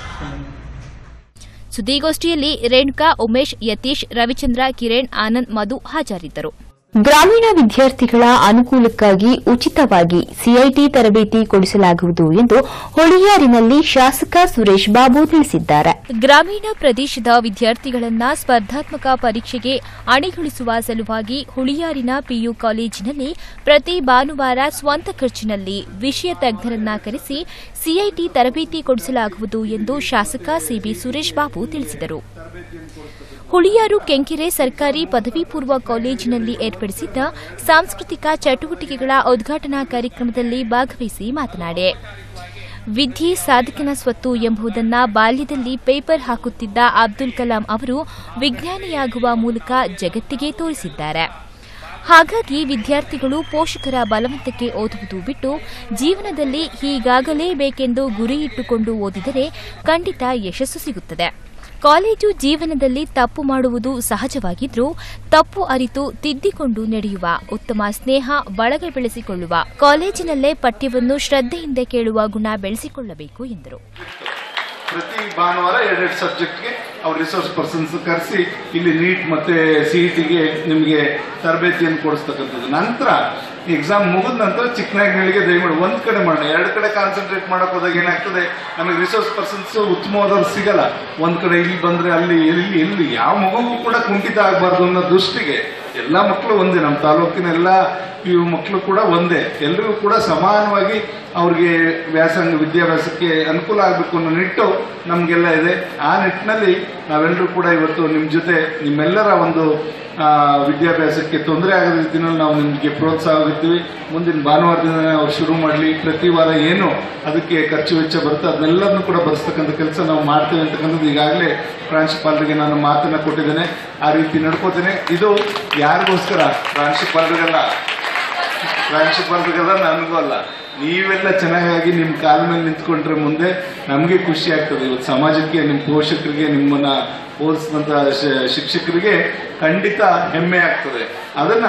ಸುದ್ದಿಗೋಷ್ಠಿಯಲ್ಲಿ ರೇಣುಕಾ ಉಮೇಶ್ ಯತೀಶ್ ರವಿಚಂದ್ರ ಕಿರಣ್ ಆನಂದ್ ಮಧು ಹಾಜರಿದ್ದರು ಗ್ರಾಮೀಣ ವಿದ್ಯಾರ್ಥಿಗಳ ಅನುಕೂಲಕ್ಕಾಗಿ ಉಚಿತವಾಗಿ ಸಿಐಟಿ ತರಬೇತಿ ಕೊಡಿಸಲಾಗುವುದು ಎಂದು ಹೊಳಿಯಾರಿನಲ್ಲಿ ಶಾಸಕ ಸುರೇಶ್ ಬಾಬು ತಿಳಿಸಿದ್ದಾರೆ ಗ್ರಾಮೀಣ ಪ್ರದೇಶದ ವಿದ್ಯಾರ್ಥಿಗಳನ್ನ ಸ್ಪರ್ಧಾತ್ಮಕ ಪರೀಕ್ಷೆಗೆ ಅಣಿಗೊಳಿಸುವ ಸಲುವಾಗಿ ಹುಳಿಯಾರಿನ ಪಿಯು ಕಾಲೇಜಿನಲ್ಲಿ ಪ್ರತಿ ಭಾನುವಾರ ಸ್ವಂತ ಖರ್ಚಿನಲ್ಲಿ ವಿಷಯ ತಜ್ಞರನ್ನ ಕರೆಸಿ ಸಿಐಟಿ ತರಬೇತಿ ಕೊಡಿಸಲಾಗುವುದು ಎಂದು ಶಾಸಕ ಸಿಬಿ ಸುರೇಶ್ ಬಾಬು ತಿಳಿಸಿದರು ಹುಳಿಯಾರು ಕೆಂಕೆರೆ ಸರ್ಕಾರಿ ಪದವಿ ಪೂರ್ವ ಕಾಲೇಜಿನಲ್ಲಿ ಏರ್ಪಡಿಸಿದ್ದ ಸಾಂಸ್ಕೃತಿಕ ಚಟುವಟಿಕೆಗಳ ಉದ್ಘಾಟನಾ ಕಾರ್ಯಕ್ರಮದಲ್ಲಿ ಭಾಗವಹಿಸಿ ಮಾತನಾಡಿ ವಿದ್ಯೆ ಸಾಧಕನ ಸ್ವತ್ತು ಎಂಬುದನ್ನ ಬಾಲ್ಯದಲ್ಲಿ ಪೇಪರ್ ಹಾಕುತ್ತಿದ್ದ ಅಬ್ದುಲ್ ಕಲಾಂ ಅವರು ವಿಜ್ಞಾನಿಯಾಗುವ ಮೂಲಕ ಜಗತ್ತಿಗೆ ತೋರಿಸಿದ್ದಾರೆ ಹಾಗಾಗಿ ವಿದ್ಯಾರ್ಥಿಗಳು ಪೋಷಕರ ಬಲವಂತಕ್ಕೆ ಓದುವುದು ಬಿಟ್ಟು ಜೀವನದಲ್ಲಿ ಹೀಗಾಗಲೇಬೇಕೆಂದು ಗುರಿ ಇಟ್ಟುಕೊಂಡು ಓದಿದರೆ ಖಂಡಿತ ಯಶಸ್ಸು ಸಿಗುತ್ತದೆ ಕಾಲೇಜು ಜೀವನದಲ್ಲಿ ತಪ್ಪು ಮಾಡುವುದು ಸಹಜವಾಗಿದ್ರೂ ತಪ್ಪು ಅರಿತು ತಿದ್ದಿಕೊಂಡು ನಡೆಯುವ ಉತ್ತಮ ಸ್ನೇಹ ಬಳಗ ಬೆಳೆಸಿಕೊಳ್ಳುವ ಕಾಲೇಜಿನಲ್ಲೇ ಪಠ್ಯವನ್ನು ಶ್ರದ್ಧೆಯಿಂದ ಕೇಳುವ ಗುಣ ಬೆಳೆಸಿಕೊಳ್ಳಬೇಕು ಎಂದರು ಪ್ರತಿ ಭಾನುವಾರ ಎರಡೆರಡು ಸಬ್ಜೆಕ್ಟ್ಗೆ ಅವ್ರ ರಿಸೋರ್ಸ್ ಪರ್ಸನ್ಸ್ ಕರೆಸಿ ಇಲ್ಲಿ ನೀಟ್ ಮತ್ತೆ ಸಿಇಟಿಗೆ ನಿಮಗೆ ತರಬೇತಿಯನ್ನು ಕೊಡಿಸ್ತಕ್ಕಂಥದ್ದು ನಂತರ ಎಕ್ಸಾಮ್ ಮುಗಿದ ನಂತರ ಚಿಕ್ಕನಾಗಿಗಳಿಗೆ ದಯಮಾಡಿ ಒಂದ್ ಕಡೆ ಮಾಡೋಣ ಎರಡು ಕಡೆ ಕಾನ್ಸಂಟ್ರೇಟ್ ಮಾಡಕ್ ಹೋದಾಗ ಏನಾಗ್ತದೆ ನಮಗೆ ರಿಸೋರ್ಸ್ ಪರ್ಸನ್ಸ್ ಉತ್ತಮವಾದವ್ರು ಸಿಗಲ್ಲ ಒಂದ್ ಕಡೆ ಇಲ್ಲಿ ಬಂದ್ರೆ ಅಲ್ಲಿ ಎಲ್ಲಿ ಎಲ್ಲಿ ಯಾವ ಮಗುಗೂ ಕೂಡ ಕುಂಠಿತ ಆಗಬಾರ್ದು ಅನ್ನೋ ದೃಷ್ಟಿಗೆ ಎಲ್ಲಾ ಮಕ್ಕಳು ಒಂದೇ ನಮ್ಮ ತಾಲೂಕಿನ ಎಲ್ಲಾ ಇವು ಮಕ್ಕಳು ಕೂಡ ಒಂದೇ ಎಲ್ಲರಿಗೂ ಕೂಡ ಸಮಾನವಾಗಿ ಅವ್ರಿಗೆ ವ್ಯಾಸಂಗ ವಿದ್ಯಾಭ್ಯಾಸಕ್ಕೆ ಅನುಕೂಲ ಆಗಬೇಕು ಅನ್ನೋ ನಿಟ್ಟು ನಮಗೆಲ್ಲ ಇದೆ ಆ ನಿಟ್ಟಿನಲ್ಲಿ ನಾವೆಲ್ಲರೂ ಕೂಡ ಇವತ್ತು ನಿಮ್ಮ ಜೊತೆ ನಿಮ್ಮೆಲ್ಲರ ಒಂದು ಆ, ವಿದ್ಯಾಭ್ಯಾಸಕ್ಕೆ ತೊಂದರೆ ಆಗದ ರೀತಿಯಲ್ಲಿ ನಾವು ನಿಮಗೆ ಪ್ರೋತ್ಸಾಹ ಮುಂದಿನ ಭಾನುವಾರದಿಂದ ಅವ್ರು ಶುರು ಮಾಡಲಿ ಪ್ರತಿ ವಾರ ಏನು ಅದಕ್ಕೆ ಖರ್ಚು ವೆಚ್ಚ ಬರುತ್ತೆ ಅದನ್ನೆಲ್ಲದನ್ನು ಕೂಡ ಬರೆಸ್ತಕ್ಕಂಥ ಕೆಲಸ ನಾವು ಮಾಡ್ತೇವೆ ಅಂತಕ್ಕಂಥದ್ದು ಈಗಾಗಲೇ ಪ್ರಾಂಶುಪಾಲರಿಗೆ ನಾನು ಮಾತನ್ನ ಕೊಟ್ಟಿದ್ದೇನೆ ಆ ರೀತಿ ನಡ್ಕೋತೇನೆ ಇದು ಯಾರಿಗೋಸ್ಕರ ಪ್ರಾಂಶುಪಾಲರಿಗಲ್ಲ ಪ್ರಾಂಶುಪಾಲರಿಗಲ್ಲ ನನಗೂ ಅಲ್ಲ ನೀವೆಲ್ಲ ಚೆನ್ನಾಗಿ ನಿಮ್ಮ ಕಾಲ ಮೇಲೆ ನಿಂತ್ಕೊಂಡ್ರೆ ಮುಂದೆ ನಮಗೆ ಖುಷಿ ಆಗ್ತದೆ ಇವತ್ತು ಸಮಾಜಕ್ಕೆ ನಿಮ್ಮ ಪೋಷಕರಿಗೆ ನಿಮ್ಮನ್ನ ಓದಿಸಿದಂತ ಶಿಕ್ಷಕರಿಗೆ ಖಂಡಿತ ಹೆಮ್ಮೆ ಆಗ್ತದೆ ಅದನ್ನ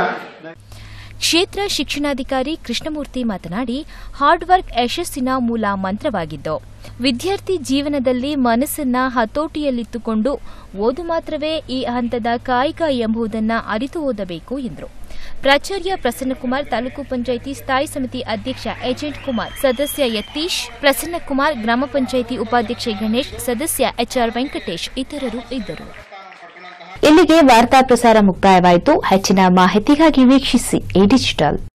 ಕ್ಷೇತ್ರ ಶಿಕ್ಷಣಾಧಿಕಾರಿ ಕೃಷ್ಣಮೂರ್ತಿ ಮಾತನಾಡಿ ಹಾರ್ಡ್ ವರ್ಕ್ ಯಶಸ್ಸಿನ ಮೂಲ ಮಂತ್ರವಾಗಿದ್ದು ವಿದ್ಯಾರ್ಥಿ ಜೀವನದಲ್ಲಿ ಮನಸ್ಸನ್ನ ಹತೋಟಿಯಲ್ಲಿಟ್ಟುಕೊಂಡು ಓದು ಮಾತ್ರವೇ ಈ ಹಂತದ ಕಾಯಕ ಎಂಬುದನ್ನು ಅರಿತು ಓದಬೇಕು ಎಂದರು ಪ್ರಾಚಾರ್ಯ ಪ್ರಸನ್ನಕುಮಾರ್ ತಾಲೂಕು ಪಂಚಾಯಿತಿ ಸ್ಥಾಯಿ ಸಮಿತಿ ಅಧ್ಯಕ್ಷ ಏಜೆಂಟ್ ಕುಮಾರ್ ಸದಸ್ಯ ಯತೀಶ್ ಪ್ರಸನ್ನಕುಮಾರ್ ಗ್ರಾಮ ಪಂಚಾಯಿತಿ ಉಪಾಧ್ಯಕ್ಷೆ ಗಣೇಶ್ ಸದಸ್ಯ ಎಚ್ಆರ್ ವೆಂಕಟೇಶ್ ಇತರರು ಇದ್ದರು ಇಲ್ಲಿಗೆ ವಾರ್ತಾ ಪ್ರಸಾರ ಮುಕ್ತಾಯವಾಯಿತು ಹೆಚ್ಚಿನ ಮಾಹಿತಿಗಾಗಿ ವೀಕ್ಷಿಸಿ ಎ ಡಿಜಿಟಲ್